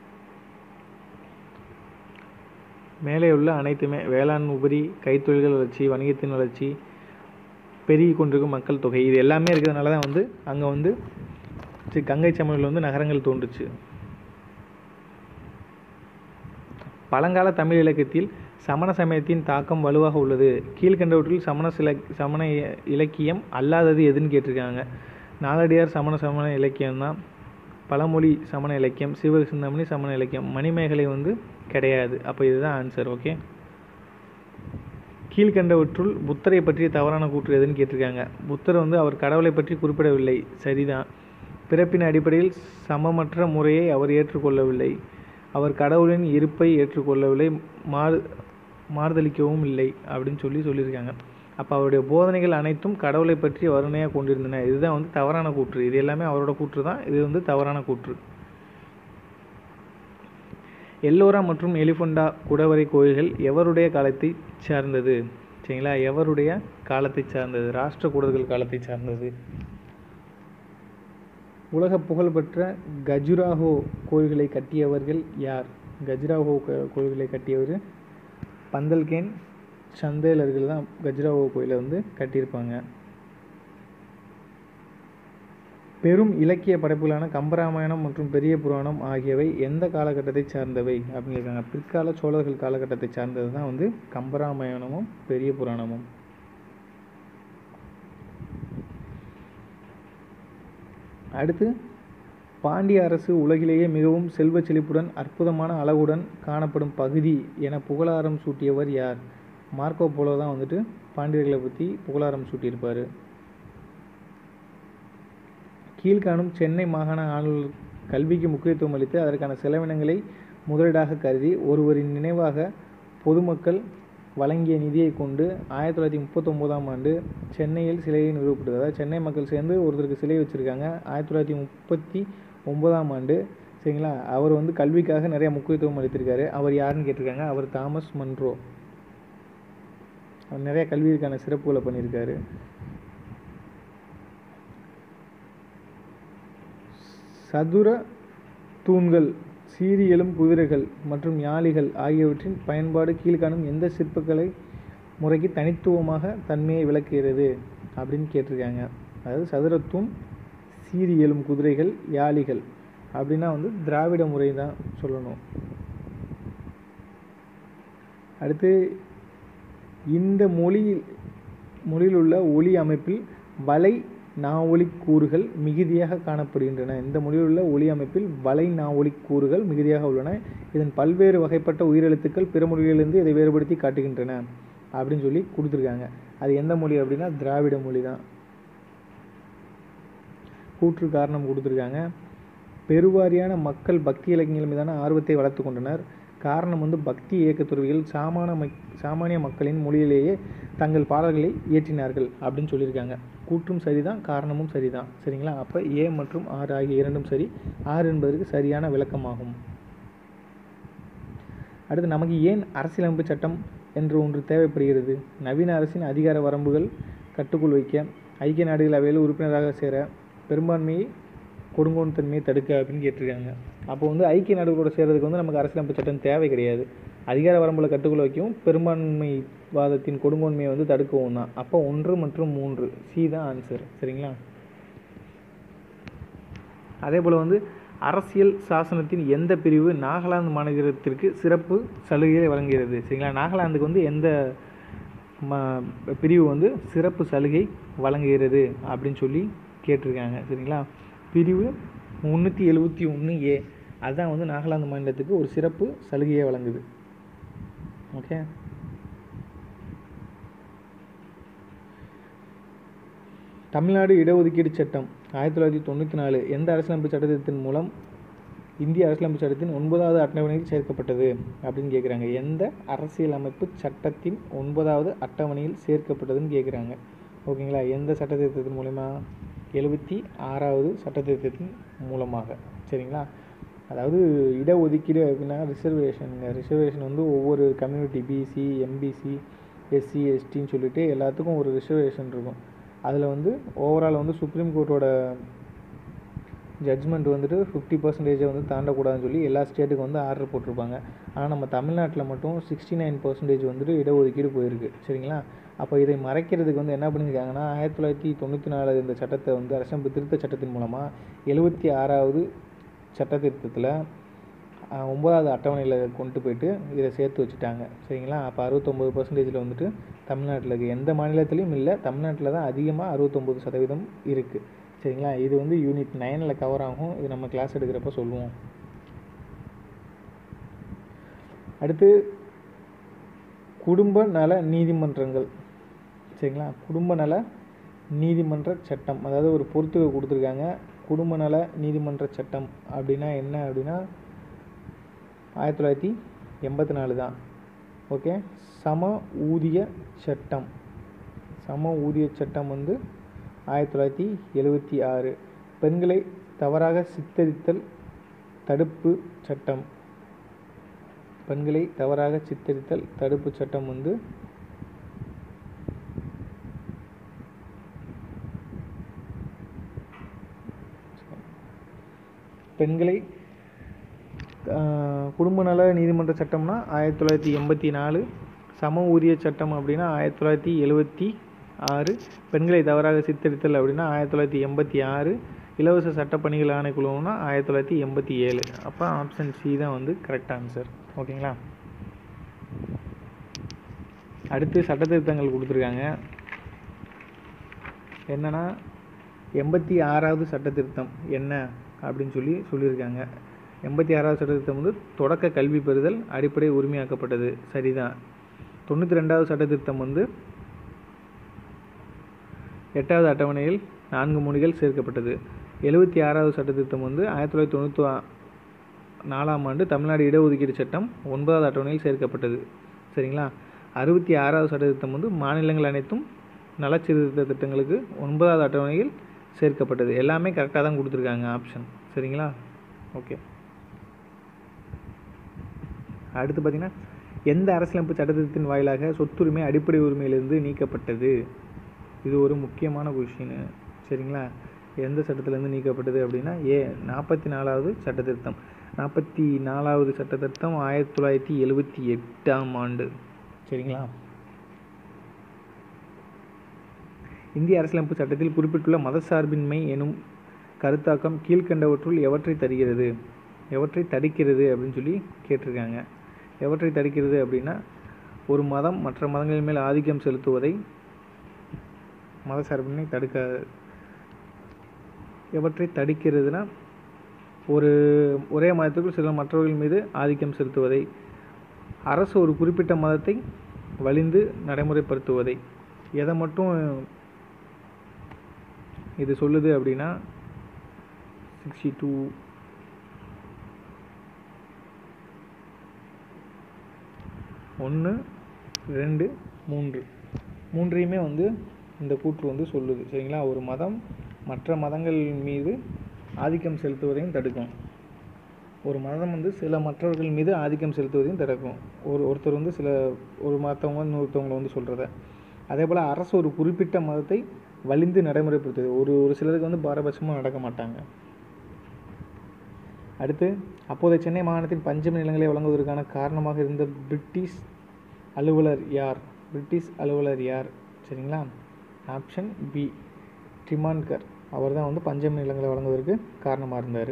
மேலே உள்ள அனைத்துமே வேளாண் உபரி கைத்தொழில்கள் வளர்ச்சி வணிகத்தின் வளர்ச்சி பெருகி கொண்டிருக்கும் மக்கள் தொகை இது எல்லாமே இருக்கிறதுனால தான் வந்து அங்கே வந்து கங்கை சமவெளியில் வந்து நகரங்கள் தோன்றுச்சு பழங்கால தமிழ் இலக்கியத்தில் சமண சமயத்தின் தாக்கம் வலுவாக உள்ளது கீழ்கண்டவற்றில் சமண சில சமண இலக்கியம் அல்லாதது எதுன்னு கேட்டிருக்காங்க நாலடியார் சமண சமண இலக்கியம் தான் பழமொழி சமண இலக்கியம் சிவசிந்தாமணி சமண இலக்கியம் மணிமேகலை வந்து கிடையாது அப்போ இதுதான் ஆன்சர் ஓகே கீழ்கண்டவற்றுள் புத்தரை பற்றிய தவறான கூற்று எதுன்னு கேட்டிருக்காங்க புத்தர் வந்து அவர் கடவுளை பற்றி குறிப்பிடவில்லை சரிதான் பிறப்பின் அடிப்படையில் சமமற்ற முறையை அவர் ஏற்றுக்கொள்ளவில்லை அவர் கடவுளின் இருப்பை ஏற்றுக்கொள்ளவில்லை மாறு மாறுதளிக்கவும் இல்லை அப்படின்னு சொல்லி சொல்லியிருக்காங்க அப்போ அவருடைய போதனைகள் அனைத்தும் கடவுளை பற்றி வறுமையாக கொண்டிருந்தன இதுதான் வந்து தவறான கூற்று இது எல்லாமே அவரோட கூற்று தான் இது வந்து தவறான கூற்று எல்லோரா மற்றும் எலிஃபண்டா குடவரை கோயில்கள் எவருடைய காலத்தை சார்ந்தது சரிங்களா எவருடைய காலத்தை சார்ந்தது ராஷ்டிர கூடர்கள் காலத்தை சார்ந்தது உலக புகழ்பெற்ற கஜுராஹோ கோயில்களை கட்டியவர்கள் யார் கஜுராஹோ கோயில்களை கட்டியவர் பந்தல்கேன் சந்தேலர்கள் தான் கஜுராஹோ கோயிலை வந்து கட்டியிருப்பாங்க பெரும் இலக்கிய படைப்புகளான கம்பராமாயணம் மற்றும் பெரிய புராணம் ஆகியவை எந்த காலகட்டத்தை சார்ந்தவை அப்படின்னு இருக்காங்க பிற்கால சோழர்கள் காலகட்டத்தை சார்ந்தது தான் வந்து கம்பராமாயணமும் பெரிய புராணமும் அடுத்து பாண்டிய அரசு உலகிலேயே மிகவும் செல்வ செழிப்புடன் அற்புதமான அழகுடன் காணப்படும் பகுதி என புகழாரம் சூட்டியவர் யார் மார்க்கோ போலோ தான் வந்துட்டு பாண்டியர்களை பற்றி புகழாரம் சூட்டியிருப்பார் கீழ்காணும் சென்னை மாகாண ஆளுநர் கல்விக்கு முக்கியத்துவம் அளித்து அதற்கான செலவினங்களை முதலீடாக கருதி ஒருவரின் நினைவாக பொதுமக்கள் வழங்கிய நிதியை கொண்டு ஆயிரத்தி தொள்ளாயிரத்தி முப்பத்தொம்போதாம் ஆண்டு சென்னையில் சிலையை நிறுவப்பட்டது அதாவது சென்னை மக்கள் சேர்ந்து ஒருத்தருக்கு சிலை வச்சுருக்காங்க ஆயிரத்தி தொள்ளாயிரத்தி முப்பத்தி ஒன்பதாம் ஆண்டு சரிங்களா அவர் வந்து கல்விக்காக நிறைய முக்கியத்துவம் அளித்திருக்காரு அவர் யாருன்னு கேட்டிருக்காங்க அவர் தாமஸ் மன்ரோ அவர் நிறைய கல்விக்கான சிறப்புகளை பண்ணியிருக்காரு சதுர தூண்கள் சீரியலும் குதிரைகள் மற்றும் யாளிகள் ஆகியவற்றின் பயன்பாடு கீழ்காணும் எந்த சிற்பக்கலை முறைக்கு தனித்துவமாக தன்மையை விளக்குகிறது அப்படின்னு கேட்டிருக்காங்க அதாவது சதுரத்தூண் சீரியலும் குதிரைகள் யாளிகள் அப்படின்னா வந்து திராவிட முறை தான் சொல்லணும் அடுத்து இந்த மொழியில் மொழியில் உள்ள ஒலி அமைப்பில் வலை நாவொலி கூறுகள் மிகுதியாக காணப்படுகின்றன இந்த மொழியில் உள்ள ஒலி அமைப்பில் வலை நாவொலி கூறுகள் மிகுதியாக உள்ளன இதன் பல்வேறு வகைப்பட்ட உயிரெழுத்துக்கள் பிற மொழிகளிலிருந்து இதை வேறுபடுத்தி காட்டுகின்றன அப்படின்னு சொல்லி கொடுத்துருக்காங்க அது எந்த மொழி அப்படின்னா திராவிட மொழி தான் கூற்று காரணம் கொடுத்துருக்காங்க பெருவாரியான மக்கள் பக்தி இலக்கியங்கள் மீதான ஆர்வத்தை வளர்த்து கொண்டனர் காரணம் வந்து பக்தி இயக்கத் துறவிகள் சாமான மக் சாமானிய மக்களின் மொழியிலேயே தங்கள் பாடல்களை இயற்றினார்கள் அப்படின்னு சொல்லியிருக்காங்க கூற்றும் சரிதான் காரணமும் சரிதான் சரிங்களா அப்போ ஏ மற்றும் ஆறு ஆகிய இரண்டும் சரி ஆறு என்பதற்கு சரியான விளக்கமாகும் அடுத்து நமக்கு ஏன் அரசியலமைப்பு சட்டம் என்று ஒன்று தேவைப்படுகிறது நவீன அரசின் அதிகார வரம்புகள் கட்டுக்குள் வைக்க ஐக்கிய நாடுகள் அவையில் உறுப்பினராக சேர பெரும்பான்மையை கொடுங்கோன் தன்மையை தடுக்க அப்படின்னு கேட்டிருக்காங்க அப்போ வந்து ஐக்கிய நாடுகளோட சேர்றதுக்கு வந்து நமக்கு அரசியலமைப்பு சட்டம் தேவை கிடையாது அதிகார வரம்புல கட்டுக்குள்ள வைக்கவும் பெரும்பான்மை வாதத்தின் கொடுங்கோன்மையை வந்து தடுக்கவும் தான் அப்போ ஒன்று மற்றும் மூன்று சி தான் ஆன்சர் சரிங்களா அதே போல் வந்து அரசியல் சாசனத்தின் எந்த பிரிவு நாகாலாந்து மாநிலத்திற்கு சிறப்பு சலுகையை வழங்குகிறது சரிங்களா நாகாலாந்துக்கு வந்து எந்த ம- பிரிவு வந்து சிறப்பு சலுகை வழங்குகிறது அப்படின்னு சொல்லி கேட்டிருக்காங்க சரிங்களா பிரிவு முந்நூற்றி எழுபத்தி ஒன்று ஏ அதுதான் வந்து நாகாலாந்து மாநிலத்துக்கு ஒரு சிறப்பு சலுகையை வழங்குது ஓகே தமிழ்நாடு இடஒதுக்கீடு சட்டம் ஆயிரத்தி தொள்ளாயிரத்தி தொண்ணூற்றி நாலு எந்த அரசியலமைப்பு சட்டத்தின் மூலம் இந்திய அரசியலமைப்பு சட்டத்தின் ஒன்பதாவது அட்டவணையில் சேர்க்கப்பட்டது அப்படின்னு கேட்குறாங்க எந்த அரசியலமைப்பு சட்டத்தின் ஒன்பதாவது அட்டவணையில் சேர்க்கப்பட்டதுன்னு கேட்குறாங்க ஓகேங்களா எந்த சட்டத்திருத்தத்தின் மூலமா எழுபத்தி ஆறாவது சட்டத்திருத்தத்தின் மூலமாக சரிங்களா அதாவது இடஒதுக்கீடு அப்படின்னா ரிசர்வேஷனுங்க ரிசர்வேஷன் வந்து ஒவ்வொரு கம்யூனிட்டி பிசி எம்பிசி எஸ்சி எஸ்டின்னு சொல்லிட்டு எல்லாத்துக்கும் ஒரு ரிசர்வேஷன் இருக்கும் அதில் வந்து ஓவரால் வந்து சுப்ரீம் கோர்ட்டோட ஜட்ஜ்மெண்ட் வந்துட்டு ஃபிஃப்டி பர்சன்டேஜை வந்து தாண்டக்கூடாதுன்னு சொல்லி எல்லா ஸ்டேட்டுக்கும் வந்து ஆர்டர் போட்டிருப்பாங்க ஆனால் நம்ம தமிழ்நாட்டில் மட்டும் சிக்ஸ்டி நைன் பர்சன்டேஜ் வந்துட்டு இடஒதுக்கீடு போயிருக்கு சரிங்களா அப்போ இதை மறைக்கிறதுக்கு வந்து என்ன பண்ணியிருக்காங்கன்னா ஆயிரத்தி தொள்ளாயிரத்தி தொண்ணூற்றி நாலு இந்த சட்டத்தை வந்து அரசமைப்பு திருத்த சட்டத்தின் மூலமாக எழுபத்தி ஆறாவது சட்ட திருத்தத்தில் ஒன்பதாவது அட்டவணையில் கொண்டு போயிட்டு இதை சேர்த்து வச்சுட்டாங்க சரிங்களா அப்போ அறுபத்தொம்போது பர்சன்டேஜில் வந்துட்டு தமிழ்நாட்டில் இருக்குது எந்த மாநிலத்திலையும் இல்லை தமிழ்நாட்டில் தான் அதிகமாக அறுபத்தொம்போது சதவீதம் இருக்குது சரிங்களா இது வந்து யூனிட் நைனில் கவர் ஆகும் இது நம்ம கிளாஸ் எடுக்கிறப்ப சொல்லுவோம் அடுத்து குடும்ப நல நீதிமன்றங்கள் சரிங்களா குடும்ப நல நீதிமன்ற சட்டம் அதாவது ஒரு பொறுத்துகை கொடுத்துருக்காங்க குடும்ப நல நீதிமன்ற சட்டம் அப்படின்னா என்ன அப்படின்னா ஆயிரத்தி தொள்ளாயிரத்தி எண்பத்தி நாலு தான் ஓகே சம ஊதிய சட்டம் சம ஊதிய சட்டம் வந்து ஆயிரத்தி தொள்ளாயிரத்தி எழுவத்தி ஆறு பெண்களை தவறாக சித்தரித்தல் தடுப்பு சட்டம் பெண்களை தவறாக சித்தரித்தல் தடுப்பு சட்டம் வந்து பெண்களை ஆஹ், குடும்ப நல நீதிமன்ற சட்டம்னா ஆயிரத்தி தொள்ளாயிரத்தி எண்பத்தி நாலு சம ஊதிய சட்டம் அப்படின்னா ஆயிரத்தி தொள்ளாயிரத்தி எழுவத்தி ஆறு பெண்களை தவறாக சித்தரித்தல் அப்படின்னா ஆயிரத்தி தொள்ளாயிரத்தி எண்பத்தி ஆறு இலவச சட்டப்பணிகள் ஆணைக்குழுவுனா ஆயிரத்தி தொள்ளாயிரத்தி எண்பத்தி ஏழு அப்போ ஆப்ஷன் சி தான் வந்து கரெக்ட் ஆன்சர் ஓகேங்களா அடுத்து சட்டத்திருத்தங்கள் கொடுத்துருக்காங்க என்னன்னா எண்பத்தி ஆறாவது சட்டத்திருத்தம் என்ன அப்படின்னு சொல்லி சொல்லியிருக்காங்க எண்பத்தி ஆறாவது சட்டத்திருத்தம் வந்து தொடக்க கல்வி பெறுதல் அடிப்படை உரிமையாக்கப்பட்டது சரிதான் தொண்ணூற்றி ரெண்டாவது சட்டத்திருத்தம் வந்து எட்டாவது அட்டவணையில் நான்கு மொழிகள் சேர்க்கப்பட்டது எழுபத்தி ஆறாவது சட்டத்திருத்தம் வந்து ஆயிரத்தி தொள்ளாயிரத்தி தொண்ணூற்றி ஆ- நாலாம் ஆண்டு தமிழ்நாடு இடஒதுக்கீடு சட்டம் ஒன்பதாவது அட்டவணையில் சேர்க்கப்பட்டது சரிங்களா அறுபத்தி ஆறாவது சட்டத்திருத்தம் வந்து மாநிலங்கள் அனைத்தும் நலச்சீர்திருத்த திட்டங்களுக்கு ஒன்பதாவது அட்டவணையில் சேர்க்கப்பட்டது எல்லாமே கரெக்டாக தான் கொடுத்துருக்காங்க ஆப்ஷன் சரிங்களா ஓகே அடுத்து பார்த்தீங்கன்னா எந்த அரசியலமைப்பு சட்டத்திட்டத்தின் வாயிலாக சொத்துரிமை அடிப்படை உரிமையிலிருந்து நீக்கப்பட்டது இது ஒரு முக்கியமான கொஷின் சரிங்களா எந்த சட்டத்திலேருந்து நீக்கப்பட்டது அப்படின்னா ஏ நாற்பத்தி நாலாவது சட்டத்திருத்தம் நாற்பத்தி நாலாவது சட்டத்திருத்தம் ஆயிரத்தி தொள்ளாயிரத்தி எழுபத்தி எட்டாம் ஆண்டு சரிங்களா இந்திய அரசியலமைப்பு சட்டத்தில் குறிப்பிட்டுள்ள மதசார்பின்மை எனும் கருத்தாக்கம் கீழ்க்கண்டவற்றுள் எவற்றை தருகிறது எவற்றை தடுக்கிறது அப்படின்னு சொல்லி கேட்டிருக்காங்க எவற்றை தடுக்கிறது அப்படின்னா ஒரு மதம் மற்ற மதங்களின் மேல் ஆதிக்கம் செலுத்துவதை மதசார்பின்மை தடுக்க எவற்றை தடுக்கிறதுனா ஒரு ஒரே மதத்துக்குள் சில மற்றவர்கள் மீது ஆதிக்கம் செலுத்துவதை அரசு ஒரு குறிப்பிட்ட மதத்தை வலிந்து நடைமுறைப்படுத்துவதை எதை மட்டும் இது சொல்லுது அப்படின்னா சிக்ஸ்டி டூ ஒன்று ரெண்டு மூன்று மூன்றையுமே வந்து இந்த கூற்று வந்து சொல்லுது சரிங்களா ஒரு மதம் மற்ற மதங்கள் மீது ஆதிக்கம் செலுத்துவதையும் தடுக்கும் ஒரு மதம் வந்து சில மற்றவர்கள் மீது ஆதிக்கம் செலுத்துவதையும் தடுக்கும் ஒரு ஒருத்தர் வந்து சில ஒரு மற்றவங்க இன்னொருத்தவங்களை வந்து சொல்கிறத அதே போல் அரசு ஒரு குறிப்பிட்ட மதத்தை வலிந்து நடைமுறைப்படுத்துது ஒரு ஒரு சிலருக்கு வந்து பாரபட்சமாக நடக்க மாட்டாங்க அடுத்து அப்போதைய சென்னை மாகாணத்தின் பஞ்சமி நிலங்களை வழங்குவதற்கான காரணமாக இருந்த பிரிட்டிஷ் அலுவலர் யார் பிரிட்டிஷ் அலுவலர் யார் சரிங்களா ஆப்ஷன் பி டிமான்கர் அவர் தான் வந்து பஞ்சமி நிலங்களை வழங்குவதற்கு காரணமாக இருந்தார்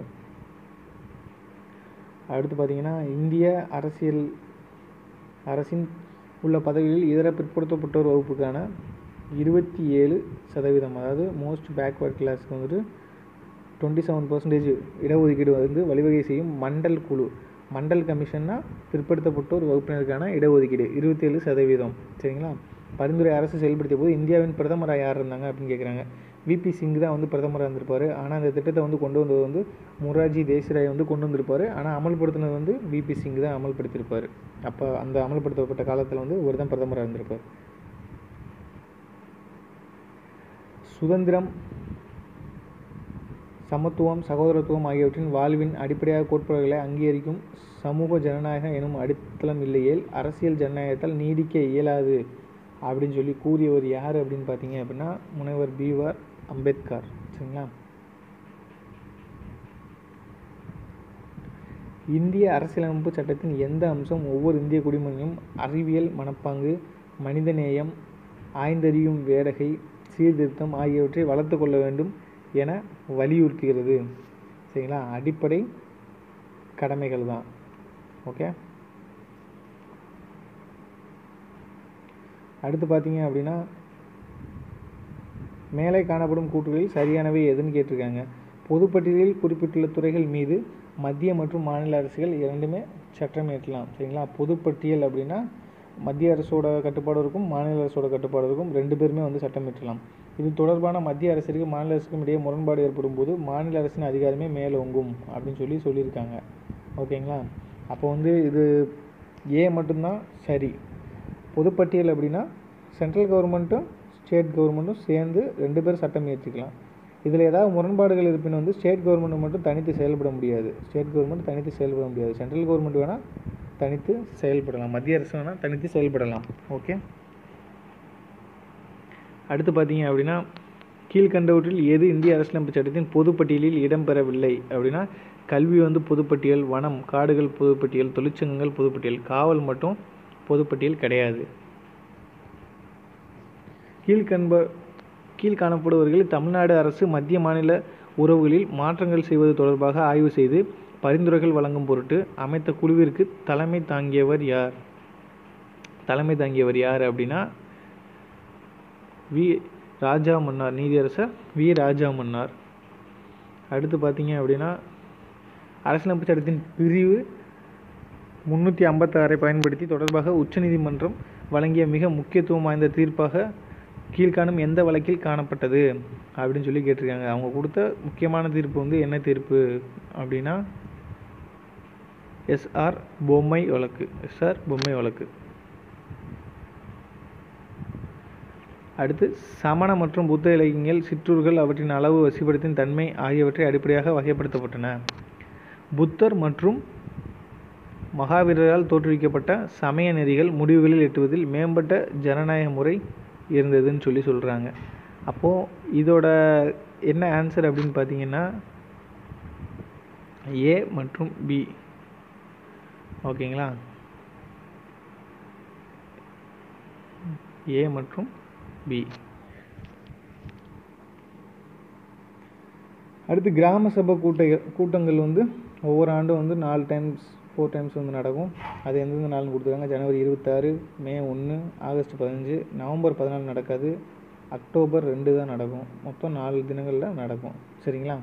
அடுத்து பார்த்தீங்கன்னா இந்திய அரசியல் அரசின் உள்ள பதவிகளில் இதர பிற்படுத்தப்பட்டோர் வகுப்புக்கான இருபத்தி ஏழு சதவீதம் அதாவது மோஸ்ட் பேக்வர்ட் கிளாஸ்க்கு வந்துட்டு டுவெண்ட்டி செவன் பர்சன்டேஜ் இடஒதுக்கீடு வந்து வழிவகை செய்யும் மண்டல் குழு மண்டல் கமிஷன்னா பிற்படுத்தப்பட்டோர் வகுப்பினருக்கான இடஒதுக்கீடு இருபத்தேழு சதவீதம் சரிங்களா பரிந்துரை அரசு செயல்படுத்திய போது இந்தியாவின் பிரதமராக யார் இருந்தாங்க அப்படின்னு கேட்குறாங்க விபி சிங் தான் வந்து பிரதமராக இருந்திருப்பார் ஆனால் அந்த திட்டத்தை வந்து கொண்டு வந்தது வந்து மொரார்ஜி தேசிராய் வந்து கொண்டு வந்திருப்பார் ஆனால் அமல்படுத்தினது வந்து விபி சிங் தான் அமல்படுத்தியிருப்பார் அப்போ அந்த அமல்படுத்தப்பட்ட காலத்தில் வந்து இவர் தான் பிரதமராக இருந்திருப்பார் சுதந்திரம் சமத்துவம் சகோதரத்துவம் ஆகியவற்றின் வாழ்வின் அடிப்படையாக கோட்பாடுகளை அங்கீகரிக்கும் சமூக ஜனநாயகம் எனும் அடித்தளம் இல்லையேல் அரசியல் ஜனநாயகத்தால் நீடிக்க இயலாது அப்படின்னு சொல்லி கூறியவர் யார் அப்படின்னு பார்த்தீங்க அப்படின்னா முனைவர் பீவார் அம்பேத்கர் சரிங்களா இந்திய அரசியலமைப்பு சட்டத்தின் எந்த அம்சம் ஒவ்வொரு இந்திய குடிமகனையும் அறிவியல் மனப்பாங்கு மனிதநேயம் ஆய்ந்தறியும் வேடகை சீர்திருத்தம் ஆகியவற்றை வளர்த்து கொள்ள வேண்டும் என வலியுறுத்துகிறது சரிங்களா அடிப்படை கடமைகள் தான் ஓகே அடுத்து பார்த்தீங்க அப்படின்னா மேலே காணப்படும் கூற்றுகளில் சரியானவை எதுன்னு கேட்டிருக்காங்க பொதுப்பட்டியலில் குறிப்பிட்டுள்ள துறைகள் மீது மத்திய மற்றும் மாநில அரசுகள் இரண்டுமே சட்டம் இயற்றலாம் சரிங்களா பொதுப்பட்டியல் அப்படின்னா மத்திய அரசோட கட்டுப்பாடு இருக்கும் மாநில அரசோட கட்டுப்பாடு இருக்கும் ரெண்டு பேருமே வந்து சட்டம் இயற்றலாம் இது தொடர்பான மத்திய அரசிற்கு மாநில அரசுக்கும் இடையே முரண்பாடு ஏற்படும் போது மாநில அரசின் அதிகாரமே மேலோங்கும் அப்படின்னு சொல்லி சொல்லியிருக்காங்க ஓகேங்களா அப்போ வந்து இது ஏ மட்டும்தான் சரி பொதுப்பட்டியல் அப்படின்னா சென்ட்ரல் கவர்மெண்ட்டும் ஸ்டேட் கவர்மெண்ட்டும் சேர்ந்து ரெண்டு பேரும் சட்டம் இயற்றிக்கலாம் இதில் ஏதாவது முரண்பாடுகள் இருப்பின் வந்து ஸ்டேட் கவர்மெண்ட் மட்டும் தனித்து செயல்பட முடியாது ஸ்டேட் கவர்மெண்ட் தனித்து செயல்பட முடியாது சென்ட்ரல் கவர்மெண்ட் வேணால் தனித்து செயல்படலாம் மத்திய அரசு வேணால் தனித்து செயல்படலாம் ஓகே அடுத்து பார்த்தீங்க அப்படின்னா கீழ்கண்டவற்றில் எது இந்திய அரசியலமைப்பு சட்டத்தின் பொதுப்பட்டியலில் இடம்பெறவில்லை அப்படின்னா கல்வி வந்து பொதுப்பட்டியல் வனம் காடுகள் பொதுப்பட்டியல் தொழிற்சங்கங்கள் பொதுப்பட்டியல் காவல் மட்டும் பொதுப்பட்டியல் கிடையாது கீழ்கண்ப கீழ் காணப்படுபவர்கள் தமிழ்நாடு அரசு மத்திய மாநில உறவுகளில் மாற்றங்கள் செய்வது தொடர்பாக ஆய்வு செய்து பரிந்துரைகள் வழங்கும் பொருட்டு அமைத்த குழுவிற்கு தலைமை தாங்கியவர் யார் தலைமை தாங்கியவர் யார் அப்படின்னா வி ராஜா மன்னார் நீதியரசர் வி ராஜா மன்னார் அடுத்து பார்த்தீங்க அப்படின்னா அரசியலமைப்பு சட்டத்தின் பிரிவு முந்நூற்றி ஐம்பத்தாறை பயன்படுத்தி தொடர்பாக உச்சநீதிமன்றம் வழங்கிய மிக முக்கியத்துவம் வாய்ந்த தீர்ப்பாக கீழ்காணும் எந்த வழக்கில் காணப்பட்டது அப்படின்னு சொல்லி கேட்டிருக்காங்க அவங்க கொடுத்த முக்கியமான தீர்ப்பு வந்து என்ன தீர்ப்பு அப்படின்னா எஸ்ஆர் பொம்மை வழக்கு எஸ்ஆர் பொம்மை வழக்கு அடுத்து சமண மற்றும் புத்த இலக்கியங்கள் சிற்றூர்கள் அவற்றின் அளவு வசிப்படுத்தின் தன்மை ஆகியவற்றை அடிப்படையாக வகைப்படுத்தப்பட்டன புத்தர் மற்றும் மகாவீரரால் தோற்றுவிக்கப்பட்ட சமய நெறிகள் முடிவுகளில் எட்டுவதில் மேம்பட்ட ஜனநாயக முறை இருந்ததுன்னு சொல்லி சொல்கிறாங்க அப்போது இதோட என்ன ஆன்சர் அப்படின்னு பார்த்தீங்கன்னா ஏ மற்றும் பி ஓகேங்களா ஏ மற்றும் பி அடுத்து கிராம சபை கூட்ட கூட்டங்கள் வந்து ஒவ்வொரு ஆண்டும் வந்து நாலு டைம்ஸ் ஃபோர் டைம்ஸ் வந்து நடக்கும் அது எந்தெந்த நாள்னு கொடுத்துருக்காங்க ஜனவரி இருபத்தாறு மே ஒன்று ஆகஸ்ட் பதினஞ்சு நவம்பர் பதினாலு நடக்காது அக்டோபர் ரெண்டு தான் நடக்கும் மொத்தம் நாலு தினங்களில் நடக்கும் சரிங்களா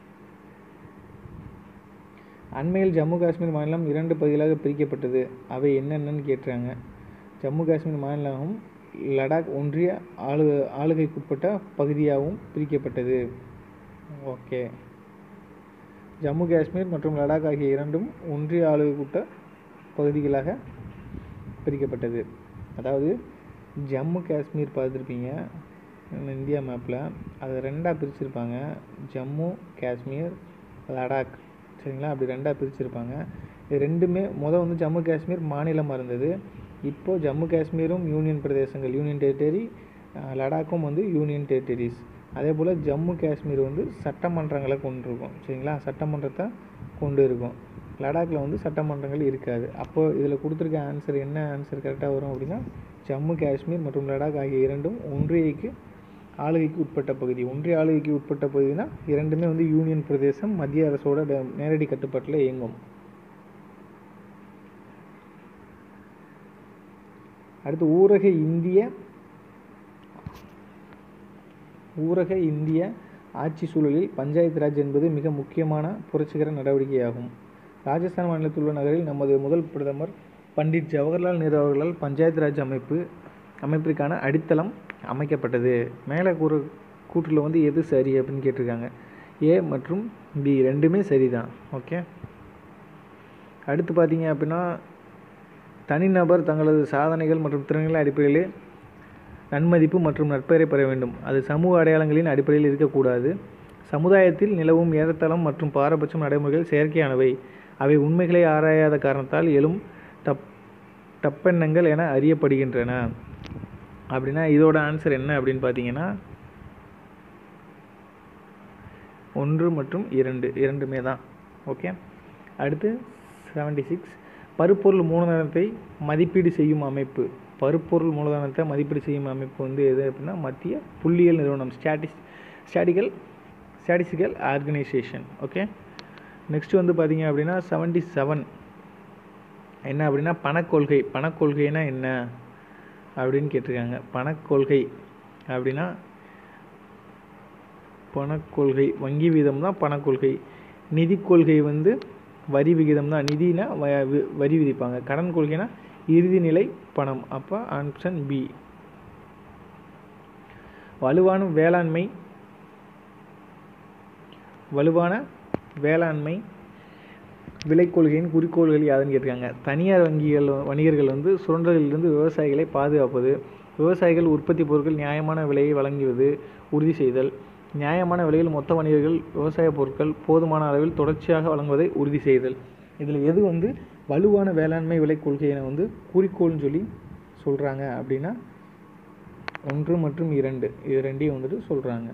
அண்மையில் ஜம்மு காஷ்மீர் மாநிலம் இரண்டு பகுதிகளாக பிரிக்கப்பட்டது அவை என்னென்னு கேட்டுறாங்க ஜம்மு காஷ்மீர் மாநிலமும் லடாக் ஒன்றிய ஆளு ஆளுகைக்குட்பட்ட பகுதியாகவும் பிரிக்கப்பட்டது ஓகே ஜம்மு காஷ்மீர் மற்றும் லடாக் ஆகிய இரண்டும் ஒன்றிய ஆளுகைக்குட்ட பகுதிகளாக பிரிக்கப்பட்டது அதாவது ஜம்மு காஷ்மீர் பார்த்துருப்பீங்க இந்தியா மேப்பில் அதை ரெண்டாக பிரிச்சிருப்பாங்க ஜம்மு காஷ்மீர் லடாக் சரிங்களா அப்படி ரெண்டாக பிரிச்சிருப்பாங்க இது ரெண்டுமே மொதல் வந்து ஜம்மு காஷ்மீர் மாநிலமாக இருந்தது இப்போது ஜம்மு காஷ்மீரும் யூனியன் பிரதேசங்கள் யூனியன் டெரிட்டரி லடாக்கும் வந்து யூனியன் டெரிட்டரிஸ் அதே போல் ஜம்மு காஷ்மீர் வந்து சட்டமன்றங்களை கொண்டிருக்கும் சரிங்களா சட்டமன்றத்தை கொண்டு இருக்கும் லடாக்கில் வந்து சட்டமன்றங்கள் இருக்காது அப்போது இதில் கொடுத்துருக்க ஆன்சர் என்ன ஆன்சர் கரெக்டாக வரும் அப்படின்னா ஜம்மு காஷ்மீர் மற்றும் லடாக் ஆகிய இரண்டும் ஒன்றியக்கு ஆளுகைக்கு உட்பட்ட பகுதி ஒன்றிய ஆளுகைக்கு உட்பட்ட பகுதினா இரண்டுமே வந்து யூனியன் பிரதேசம் மத்திய அரசோட ட- நேரடி கட்டுப்பாட்டில் இயங்கும் அடுத்து ஊரக இந்திய ஊரக இந்திய ஆட்சி சூழலில் பஞ்சாயத்து ராஜ் என்பது மிக முக்கியமான புரட்சிகர நடவடிக்கையாகும் ராஜஸ்தான் மாநிலத்தில் உள்ள நகரில் நமது முதல் பிரதமர் பண்டிட் ஜவஹர்லால் நேரு அவர்களால் பஞ்சாயத்து ராஜ் அமைப்பு அமைப்பிற்கான அடித்தளம் அமைக்கப்பட்டது மேலே கூறு கூற்றில் வந்து எது சரி அப்படின்னு கேட்டிருக்காங்க ஏ மற்றும் பி ரெண்டுமே சரிதான் ஓகே அடுத்து பார்த்தீங்க அப்படின்னா தனிநபர் தங்களது சாதனைகள் மற்றும் திறன்களின் அடிப்படையில் நன்மதிப்பு மற்றும் நற்பெயரை பெற வேண்டும் அது சமூக அடையாளங்களின் அடிப்படையில் இருக்கக்கூடாது சமுதாயத்தில் நிலவும் ஏறத்தளம் மற்றும் பாரபட்சம் நடைமுறைகள் செயற்கையானவை அவை உண்மைகளை ஆராயாத காரணத்தால் எழும் தப் தப்பெண்ணங்கள் என அறியப்படுகின்றன அப்படின்னா இதோட ஆன்சர் என்ன அப்படின்னு பார்த்தீங்கன்னா ஒன்று மற்றும் இரண்டு இரண்டுமே தான் ஓகே அடுத்து செவன்டி சிக்ஸ் பருப்பொருள் மூலதனத்தை மதிப்பீடு செய்யும் அமைப்பு பருப்பொருள் மூலதனத்தை மதிப்பீடு செய்யும் அமைப்பு வந்து எது அப்படின்னா மத்திய புள்ளியியல் நிறுவனம் ஸ்டாட்டிஸ் statical statistical organisation okay next வந்து பார்த்தீங்க அப்படின்னா செவன்டி செவன் என்ன அப்படின்னா பணக்கொள்கை பணக்கொள்கைனா என்ன அப்படின்னு கேட்டிருக்காங்க பணக்கொள்கை அப்படின்னா பணக்கொள்கை வங்கி வீதம் தான் பணக்கொள்கை நிதி கொள்கை வந்து வரி விகிதம் தான் நிதினா வ வி- வரி விதிப்பாங்க கடன் கொள்கைனா இறுதி நிலை பணம் அப்போ ஆப்ஷன் பி வலுவான வேளாண்மை வலுவான வேளாண்மை விலை கொள்கையின் குறிக்கோள்கள் யாதுன்னு கேட்டிருக்காங்க தனியார் வங்கிகள் வணிகர்கள் வந்து சுரண்டலிலிருந்து விவசாயிகளை பாதுகாப்பது விவசாயிகள் உற்பத்தி பொருட்கள் நியாயமான விலையை வழங்குவது உறுதி செய்தல் நியாயமான விலையில் மொத்த வணிகர்கள் விவசாய பொருட்கள் போதுமான அளவில் தொடர்ச்சியாக வழங்குவதை உறுதி செய்தல் இதில் எது வந்து வலுவான வேளாண்மை விலை கொள்கையை வந்து குறிக்கோள்னு சொல்லி சொல்கிறாங்க அப்படின்னா ஒன்று மற்றும் இரண்டு இது ரெண்டையும் வந்துட்டு சொல்கிறாங்க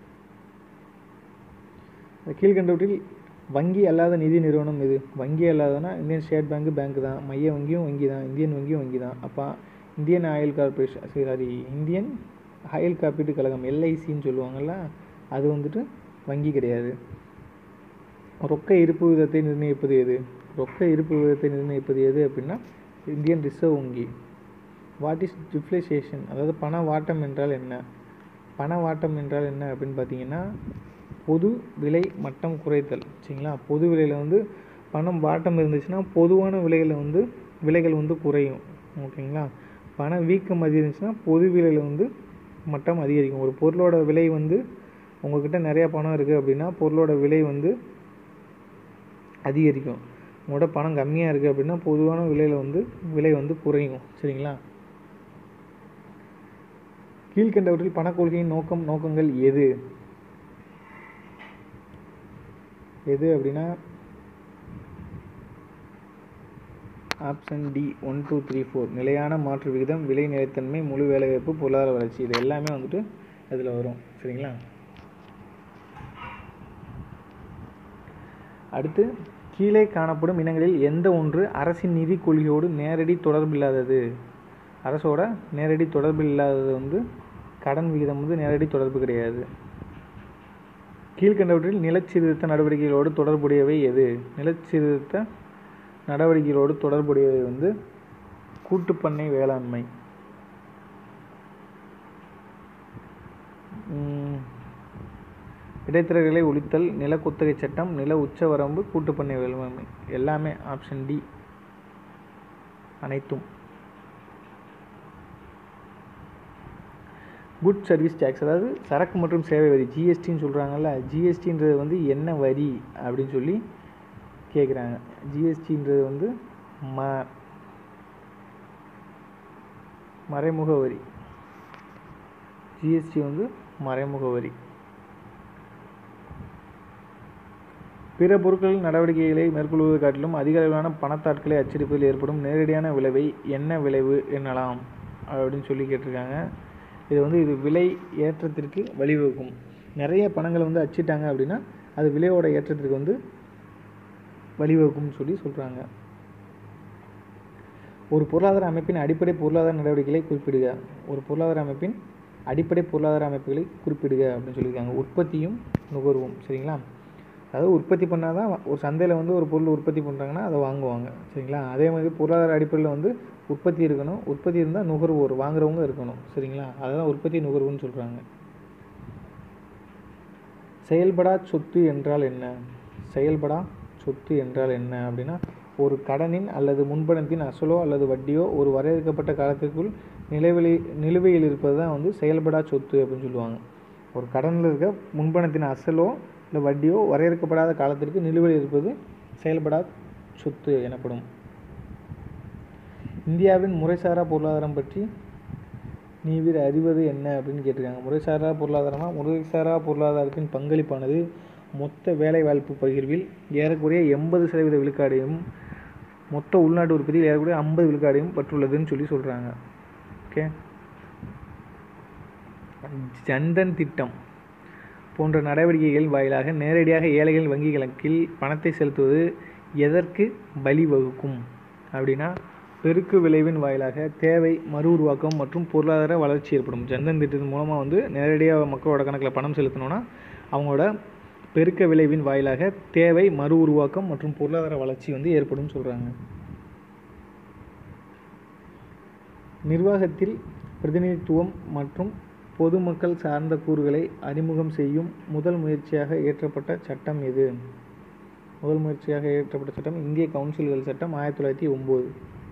கீழ்கண்டவற்றில் வங்கி அல்லாத நிதி நிறுவனம் இது வங்கி அல்லாதனா இந்தியன் ஸ்டேட் பேங்க் பேங்க் தான் மைய வங்கியும் வங்கி தான் இந்தியன் வங்கியும் வங்கி தான் அப்போ Indian Oil Corporation sorry Indian Oil காப்பீட்டு கழகம் எல்ஐசின்னு சொல்லுவாங்கள்ல அது வந்துட்டு வங்கி கிடையாது ரொக்க இருப்பு விதத்தை நிர்ணயிப்பது எது ரொக்க இருப்பு விதத்தை நிர்ணயிப்பது எது அப்படின்னா இந்தியன் ரிசர்வ் வங்கி வாட் இஸ் டிஃப்ளேஷேஷன் அதாவது பண வாட்டம் என்றால் என்ன பண வாட்டம் என்றால் என்ன அப்படின்னு பார்த்தீங்கன்னா பொது விலை மட்டம் குறைத்தல் சரிங்களா பொது விலையில் வந்து பணம் வாட்டம் இருந்துச்சுன்னா பொதுவான விலைகளில் வந்து விலைகள் வந்து குறையும் ஓகேங்களா பண வீக்கம் அதிகரிச்சுன்னா பொது விலையில் வந்து மட்டம் அதிகரிக்கும் ஒரு பொருளோட விலை வந்து உங்ககிட்ட நிறையா பணம் இருக்குது அப்படின்னா பொருளோட விலை வந்து அதிகரிக்கும் உங்களோட பணம் கம்மியாக இருக்குது அப்படின்னா பொதுவான விலையில் வந்து விலை வந்து குறையும் சரிங்களா கீழ்கண்டவற்றில் பணக்கொள்கையின் நோக்கம் நோக்கங்கள் எது எது அப்படின்னா option D one two three four நிலையான மாற்று விகிதம் விலை நிலைத்தன்மை முழு வேலைவாய்ப்பு பொருளாதார வளர்ச்சி இது எல்லாமே வந்துட்டு இதில் வரும் சரிங்களா அடுத்து கீழே காணப்படும் இனங்களில் எந்த ஒன்று அரசின் நிதி கொள்கையோடு நேரடி தொடர்பில்லாதது அரசோட நேரடி தொடர்பு இல்லாதது வந்து கடன் விகிதம் வந்து நேரடி தொடர்பு கிடையாது கீழ்கண்டவற்றில் நிலச்சீர்திருத்த நடவடிக்கைகளோடு தொடர்புடையவை எது நிலச்சீர்திருத்த நடவடிக்கைகளோடு தொடர்புடையவை வந்து கூட்டுப்பண்ணை வேளாண்மை உம், இடைத்தரகர்களை ஒழித்தல் நில குத்தகை சட்டம் நில உச்சவரம்பு கூட்டுப்பண்ணை வேளாண்மை எல்லாமே ஆப்ஷன் டி அனைத்தும் குட் சர்வீஸ் டேக்ஸ் அதாவது சரக்கு மற்றும் சேவை வரி ஜிஎஸ்டின்னு சொல்கிறாங்கல்ல ஜிஎஸ்டின்றது வந்து என்ன வரி அப்படின்னு சொல்லி கேட்குறாங்க ஜிஎஸ்டின்றது வந்து ம மறைமுக வரி ஜிஎஸ்டி வந்து மறைமுக வரி பிற பொருட்கள் நடவடிக்கைகளை மேற்கொள்வது காட்டிலும் அதிக அளவிலான பணத்தாட்களை அச்சடிப்பதில் ஏற்படும் நேரடியான விளைவை என்ன விளைவு என்னலாம் அப்படின்னு சொல்லி கேட்டிருக்காங்க இது வந்து இது விலை ஏற்றத்திற்கு வழிவகுக்கும் நிறைய பணங்களை வந்து அச்சிட்டாங்க அப்படின்னா அது விலையோட ஏற்றத்திற்கு வந்து வழிவகுக்கும்னு சொல்லி சொல்கிறாங்க ஒரு பொருளாதார அமைப்பின் அடிப்படை பொருளாதார நடவடிக்கைகளை குறிப்பிடுக ஒரு பொருளாதார அமைப்பின் அடிப்படை பொருளாதார அமைப்புகளை குறிப்பிடுக அப்படின்னு சொல்லியிருக்காங்க உற்பத்தியும் நுகர்வும் சரிங்களா அதாவது உற்பத்தி பண்ணால் தான் ஒரு சந்தையில் வந்து ஒரு பொருள் உற்பத்தி பண்ணுறாங்கன்னா அதை வாங்குவாங்க சரிங்களா அதே மாதிரி பொருளாதார அடிப்படையில் வந்து உற்பத்தி இருக்கணும் உற்பத்தி இருந்தால் நுகர்வோர் வாங்குறவங்க இருக்கணும் சரிங்களா அதுதான் உற்பத்தி நுகர்வுன்னு சொல்கிறாங்க செயல்படா சொத்து என்றால் என்ன செயல்படா சொத்து என்றால் என்ன அப்படின்னா ஒரு கடனின் அல்லது முன்பணத்தின் அசலோ அல்லது வட்டியோ ஒரு வரையறுக்கப்பட்ட காலத்திற்குள் நிலுவையில் நிலுவையில் இருப்பது தான் வந்து செயல்படா சொத்து அப்படின்னு சொல்லுவாங்க ஒரு கடனில் இருக்க முன்பணத்தின் அசலோ இல்லை வட்டியோ வரையறுக்கப்படாத காலத்திற்கு நிலுவையில் இருப்பது செயல்படா சொத்து எனப்படும் இந்தியாவின் முறைசாரா பொருளாதாரம் பற்றி நீவிர் அறிவது என்ன அப்படின்னு கேட்டிருக்காங்க முறைசாரா பொருளாதாரமா முறைசாரா பொருளாதாரத்தின் பங்களிப்பானது மொத்த வேலைவாய்ப்பு பகிர்வில் ஏறக்குறைய எண்பது சதவீத விழுக்காடையும் மொத்த உள்நாட்டு உற்பத்தியில் ஏறக்குறைய ஐம்பது விழுக்காடையும் பற்றுள்ளதுன்னு சொல்லி சொல்கிறாங்க ஓகே ஜன்தன் திட்டம் போன்ற நடவடிக்கைகள் வாயிலாக நேரடியாக ஏழைகள் வங்கி கணக்கில் பணத்தை செலுத்துவது எதற்கு வழிவகுக்கும் அப்படின்னா பெருக்கு விளைவின் வாயிலாக தேவை மறு உருவாக்கம் மற்றும் பொருளாதார வளர்ச்சி ஏற்படும் ஜன்தன் திட்டத்தின் மூலமாக வந்து நேரடியாக மக்களோட கணக்கில் பணம் செலுத்தணும்னா அவங்களோட பெருக்க விளைவின் வாயிலாக தேவை மறு உருவாக்கம் மற்றும் பொருளாதார வளர்ச்சி வந்து ஏற்படும் சொல்கிறாங்க நிர்வாகத்தில் பிரதிநிதித்துவம் மற்றும் பொதுமக்கள் சார்ந்த கூறுகளை அறிமுகம் செய்யும் முதல் முயற்சியாக இயற்றப்பட்ட சட்டம் எது முதல் முயற்சியாக இயற்றப்பட்ட சட்டம் இந்திய கவுன்சில்கள் சட்டம் ஆயிரத்தி தொள்ளாயிரத்தி ஒம்பது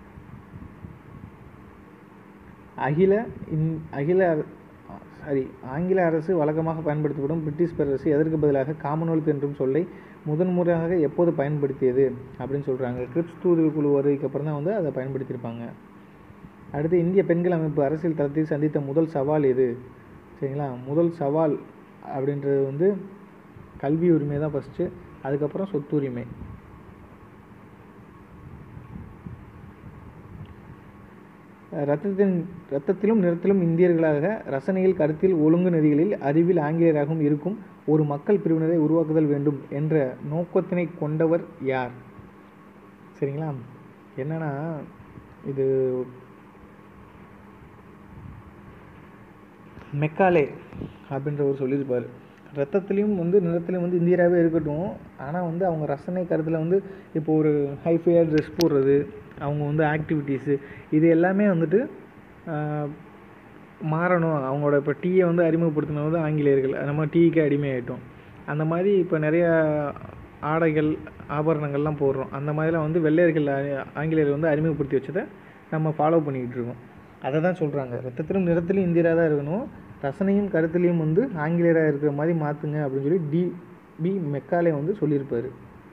அகில இந் அகில சாரி ஆங்கில அரசு வழக்கமாக பயன்படுத்தப்படும் பிரிட்டிஷ் பேரரசு எதற்கு பதிலாக காமன்வெல்த் என்றும் சொல்லை முதன்முறையாக எப்போது பயன்படுத்தியது அப்படின்னு சொல்கிறாங்க கிரிப்ஸ் தூதுவ குழு வருகைக்கு அப்புறம் தான் வந்து அதை பயன்படுத்தியிருப்பாங்க அடுத்து இந்திய பெண்கள் அமைப்பு அரசியல் தளத்தில் சந்தித்த முதல் சவால் எது சரிங்களா முதல் சவால் அப்படின்றது வந்து கல்வி உரிமை தான் ஃபஸ்ட்டு அதுக்கப்புறம் சொத்துரிமை ரத்தத்தின் ரத்தத்திலும் நிறத்திலும் இந்தியர்களாக ரசனையில் கருத்தில் ஒழுங்கு நெறிகளில் அறிவில் ஆங்கிலேயராகவும் இருக்கும் ஒரு மக்கள் பிரிவினரை உருவாக்குதல் வேண்டும் என்ற நோக்கத்தினை கொண்டவர் யார் சரிங்களா என்னன்னா இது மெக்காலே அப்படின்றவர் சொல்லியிருப்பார் ரத்தத்துலேயும் வந்து நிறத்துலையும் வந்து இந்தியராகவே இருக்கட்டும் ஆனால் வந்து அவங்க ரசனை கருத்தில் வந்து இப்போ ஒரு ஹைஃபையாக ட்ரெஸ் போடுறது அவங்க வந்து ஆக்டிவிட்டீஸு இது எல்லாமே வந்துட்டு மாறணும் அவங்களோட இப்போ டீயை வந்து அறிமுகப்படுத்தினது வந்து ஆங்கிலேயர்கள் நம்ம டீக்கு அடிமையாயிட்டோம் அந்த மாதிரி இப்போ நிறையா ஆடைகள் ஆபரணங்கள்லாம் போடுறோம் அந்த மாதிரிலாம் வந்து வெள்ளையர்கள் ஆங்கிலேயர்கள் வந்து அறிமுகப்படுத்தி வச்சதை நம்ம ஃபாலோ பண்ணிக்கிட்டு இருக்கோம் அதை தான் சொல்கிறாங்க ரத்தத்திலும் நிறத்திலும் இந்தியராக தான் இருக்கணும் ரசனையும் கருத்துலேயும் வந்து ஆங்கிலேயராக இருக்கிற மாதிரி மாற்றுங்க அப்படின்னு சொல்லி டி பி மெக்காலே வந்து சொல்லியிருப்பார்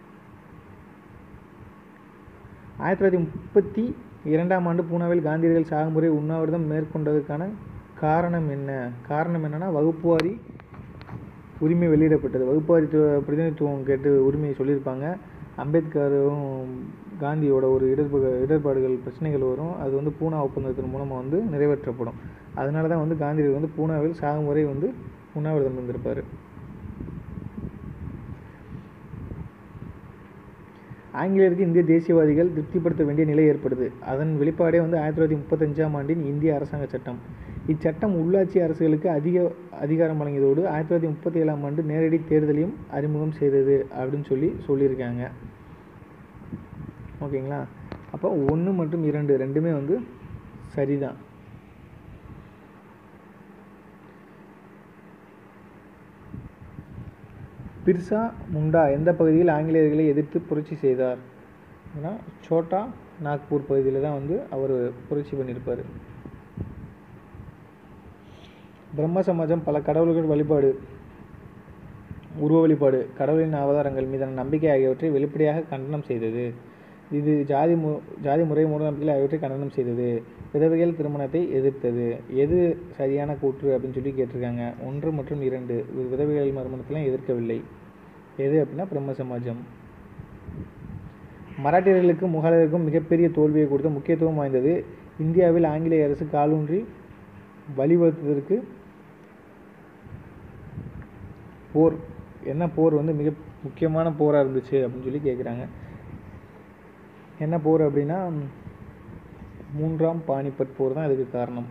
ஆயிரத்தி தொள்ளாயிரத்தி முப்பத்தி இரண்டாம் ஆண்டு பூனாவில் காந்தியடிகள் சாகுமுறை உண்ணாவிரதம் மேற்கொண்டதுக்கான காரணம் என்ன காரணம் என்னென்னா வகுப்புவாரி உரிமை வெளியிடப்பட்டது வகுப்புவாரி பிரதிநிதித்துவம் கேட்டு உரிமையை சொல்லியிருப்பாங்க அம்பேத்கரும் காந்தியோட ஒரு இடர்பு இடர்பாடுகள் பிரச்சனைகள் வரும் அது வந்து பூனா ஒப்பந்தத்தின் மூலமாக வந்து நிறைவேற்றப்படும் அதனால தான் வந்து காந்தியடிகள் வந்து பூனாவில் சாகும் வரை வந்து உண்ணாவிரதம் இருந்திருப்பார் ஆங்கிலேயருக்கு இந்திய தேசியவாதிகள் திருப்திப்படுத்த வேண்டிய நிலை ஏற்படுது அதன் வெளிப்பாடே வந்து ஆயிரத்தி தொள்ளாயிரத்தி முப்பத்தஞ்சாம் ஆண்டின் இந்திய அரசாங்க சட்டம் இச்சட்டம் உள்ளாட்சி அரசுகளுக்கு அதிக அதிகாரம் வழங்கியதோடு ஆயிரத்தி தொள்ளாயிரத்தி முப்பத்தி ஏழாம் ஆண்டு நேரடி தேர்தலையும் அறிமுகம் செய்தது அப்படின்னு சொல்லி சொல்லியிருக்காங்க ஓகேங்களா அப்போ ஒன்று மற்றும் இரண்டு ரெண்டுமே வந்து சரிதான் பிர்சா முண்டா எந்த பகுதியில் ஆங்கிலேயர்களை எதிர்த்து புரட்சி செய்தார் ஏன்னா சோட்டா நாக்பூர் பகுதியில் தான் வந்து அவர் புரட்சி பண்ணியிருப்பார் பிரம்ம சமாஜம் பல கடவுள்கள் வழிபாடு உருவ வழிபாடு கடவுளின் அவதாரங்கள் மீதான நம்பிக்கை ஆகியவற்றை வெளிப்படையாக கண்டனம் செய்தது இது ஜாதி மு ஜாதி முறை மூடநம்பிக்கைகள் ஆகியவற்றை கண்டனம் செய்தது விதவைகள் திருமணத்தை எதிர்த்தது எது சரியான கூற்று அப்படின்னு சொல்லி கேட்டிருக்காங்க ஒன்று மற்றும் இரண்டு விதவைகள் மறுமணத்தெல்லாம் எதிர்க்கவில்லை எது அப்படின்னா பிரம்ம சமாஜம் மராட்டியர்களுக்கும் முகலாயருக்கும் மிகப்பெரிய தோல்வியை கொடுத்த முக்கியத்துவம் வாய்ந்தது இந்தியாவில் ஆங்கிலேய அரசு காலூன்றி வழிவகுத்ததற்கு போர் என்ன போர் வந்து மிக முக்கியமான போராக இருந்துச்சு அப்படின்னு சொல்லி கேட்குறாங்க என்ன போர் அப்படின்னா மூன்றாம் பானிபட் போர் தான் இதுக்கு காரணம்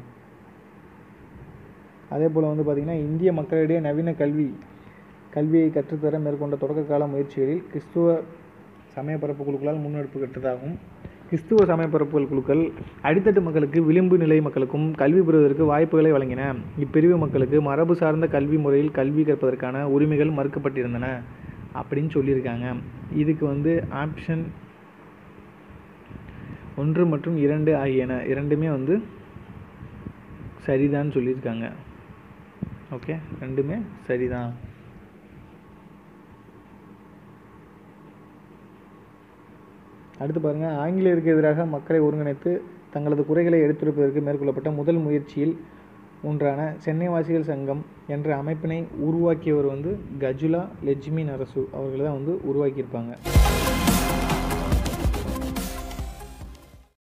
அதே போல் வந்து பார்த்திங்கன்னா இந்திய மக்களிடையே நவீன கல்வி கல்வியை கற்றுத்தர மேற்கொண்ட தொடக்க கால முயற்சிகளில் கிறிஸ்துவ சமய பரப்பு குழுக்களால் முன்னெடுப்பு பெற்றதாகும் கிறிஸ்துவ சமய பரப்புகள் குழுக்கள் அடித்தட்டு மக்களுக்கு விளிம்பு நிலை மக்களுக்கும் கல்வி பெறுவதற்கு வாய்ப்புகளை வழங்கின இப்பிரிவு மக்களுக்கு மரபு சார்ந்த கல்வி முறையில் கல்வி கற்பதற்கான உரிமைகள் மறுக்கப்பட்டிருந்தன அப்படின்னு சொல்லியிருக்காங்க இதுக்கு வந்து ஆப்ஷன் ஒன்று மற்றும் இரண்டு ஆகியன இரண்டுமே வந்து சரிதான் சொல்லியிருக்காங்க ஓகே ரெண்டுமே சரிதான் அடுத்து பாருங்கள் ஆங்கிலேயருக்கு எதிராக மக்களை ஒருங்கிணைத்து தங்களது குறைகளை எடுத்துரைப்பதற்கு மேற்கொள்ளப்பட்ட முதல் முயற்சியில் ஒன்றான சென்னை வாசிகள் சங்கம் என்ற அமைப்பினை உருவாக்கியவர் வந்து கஜுலா லெஜ்மி நரசு அவர்கள் தான் வந்து உருவாக்கியிருப்பாங்க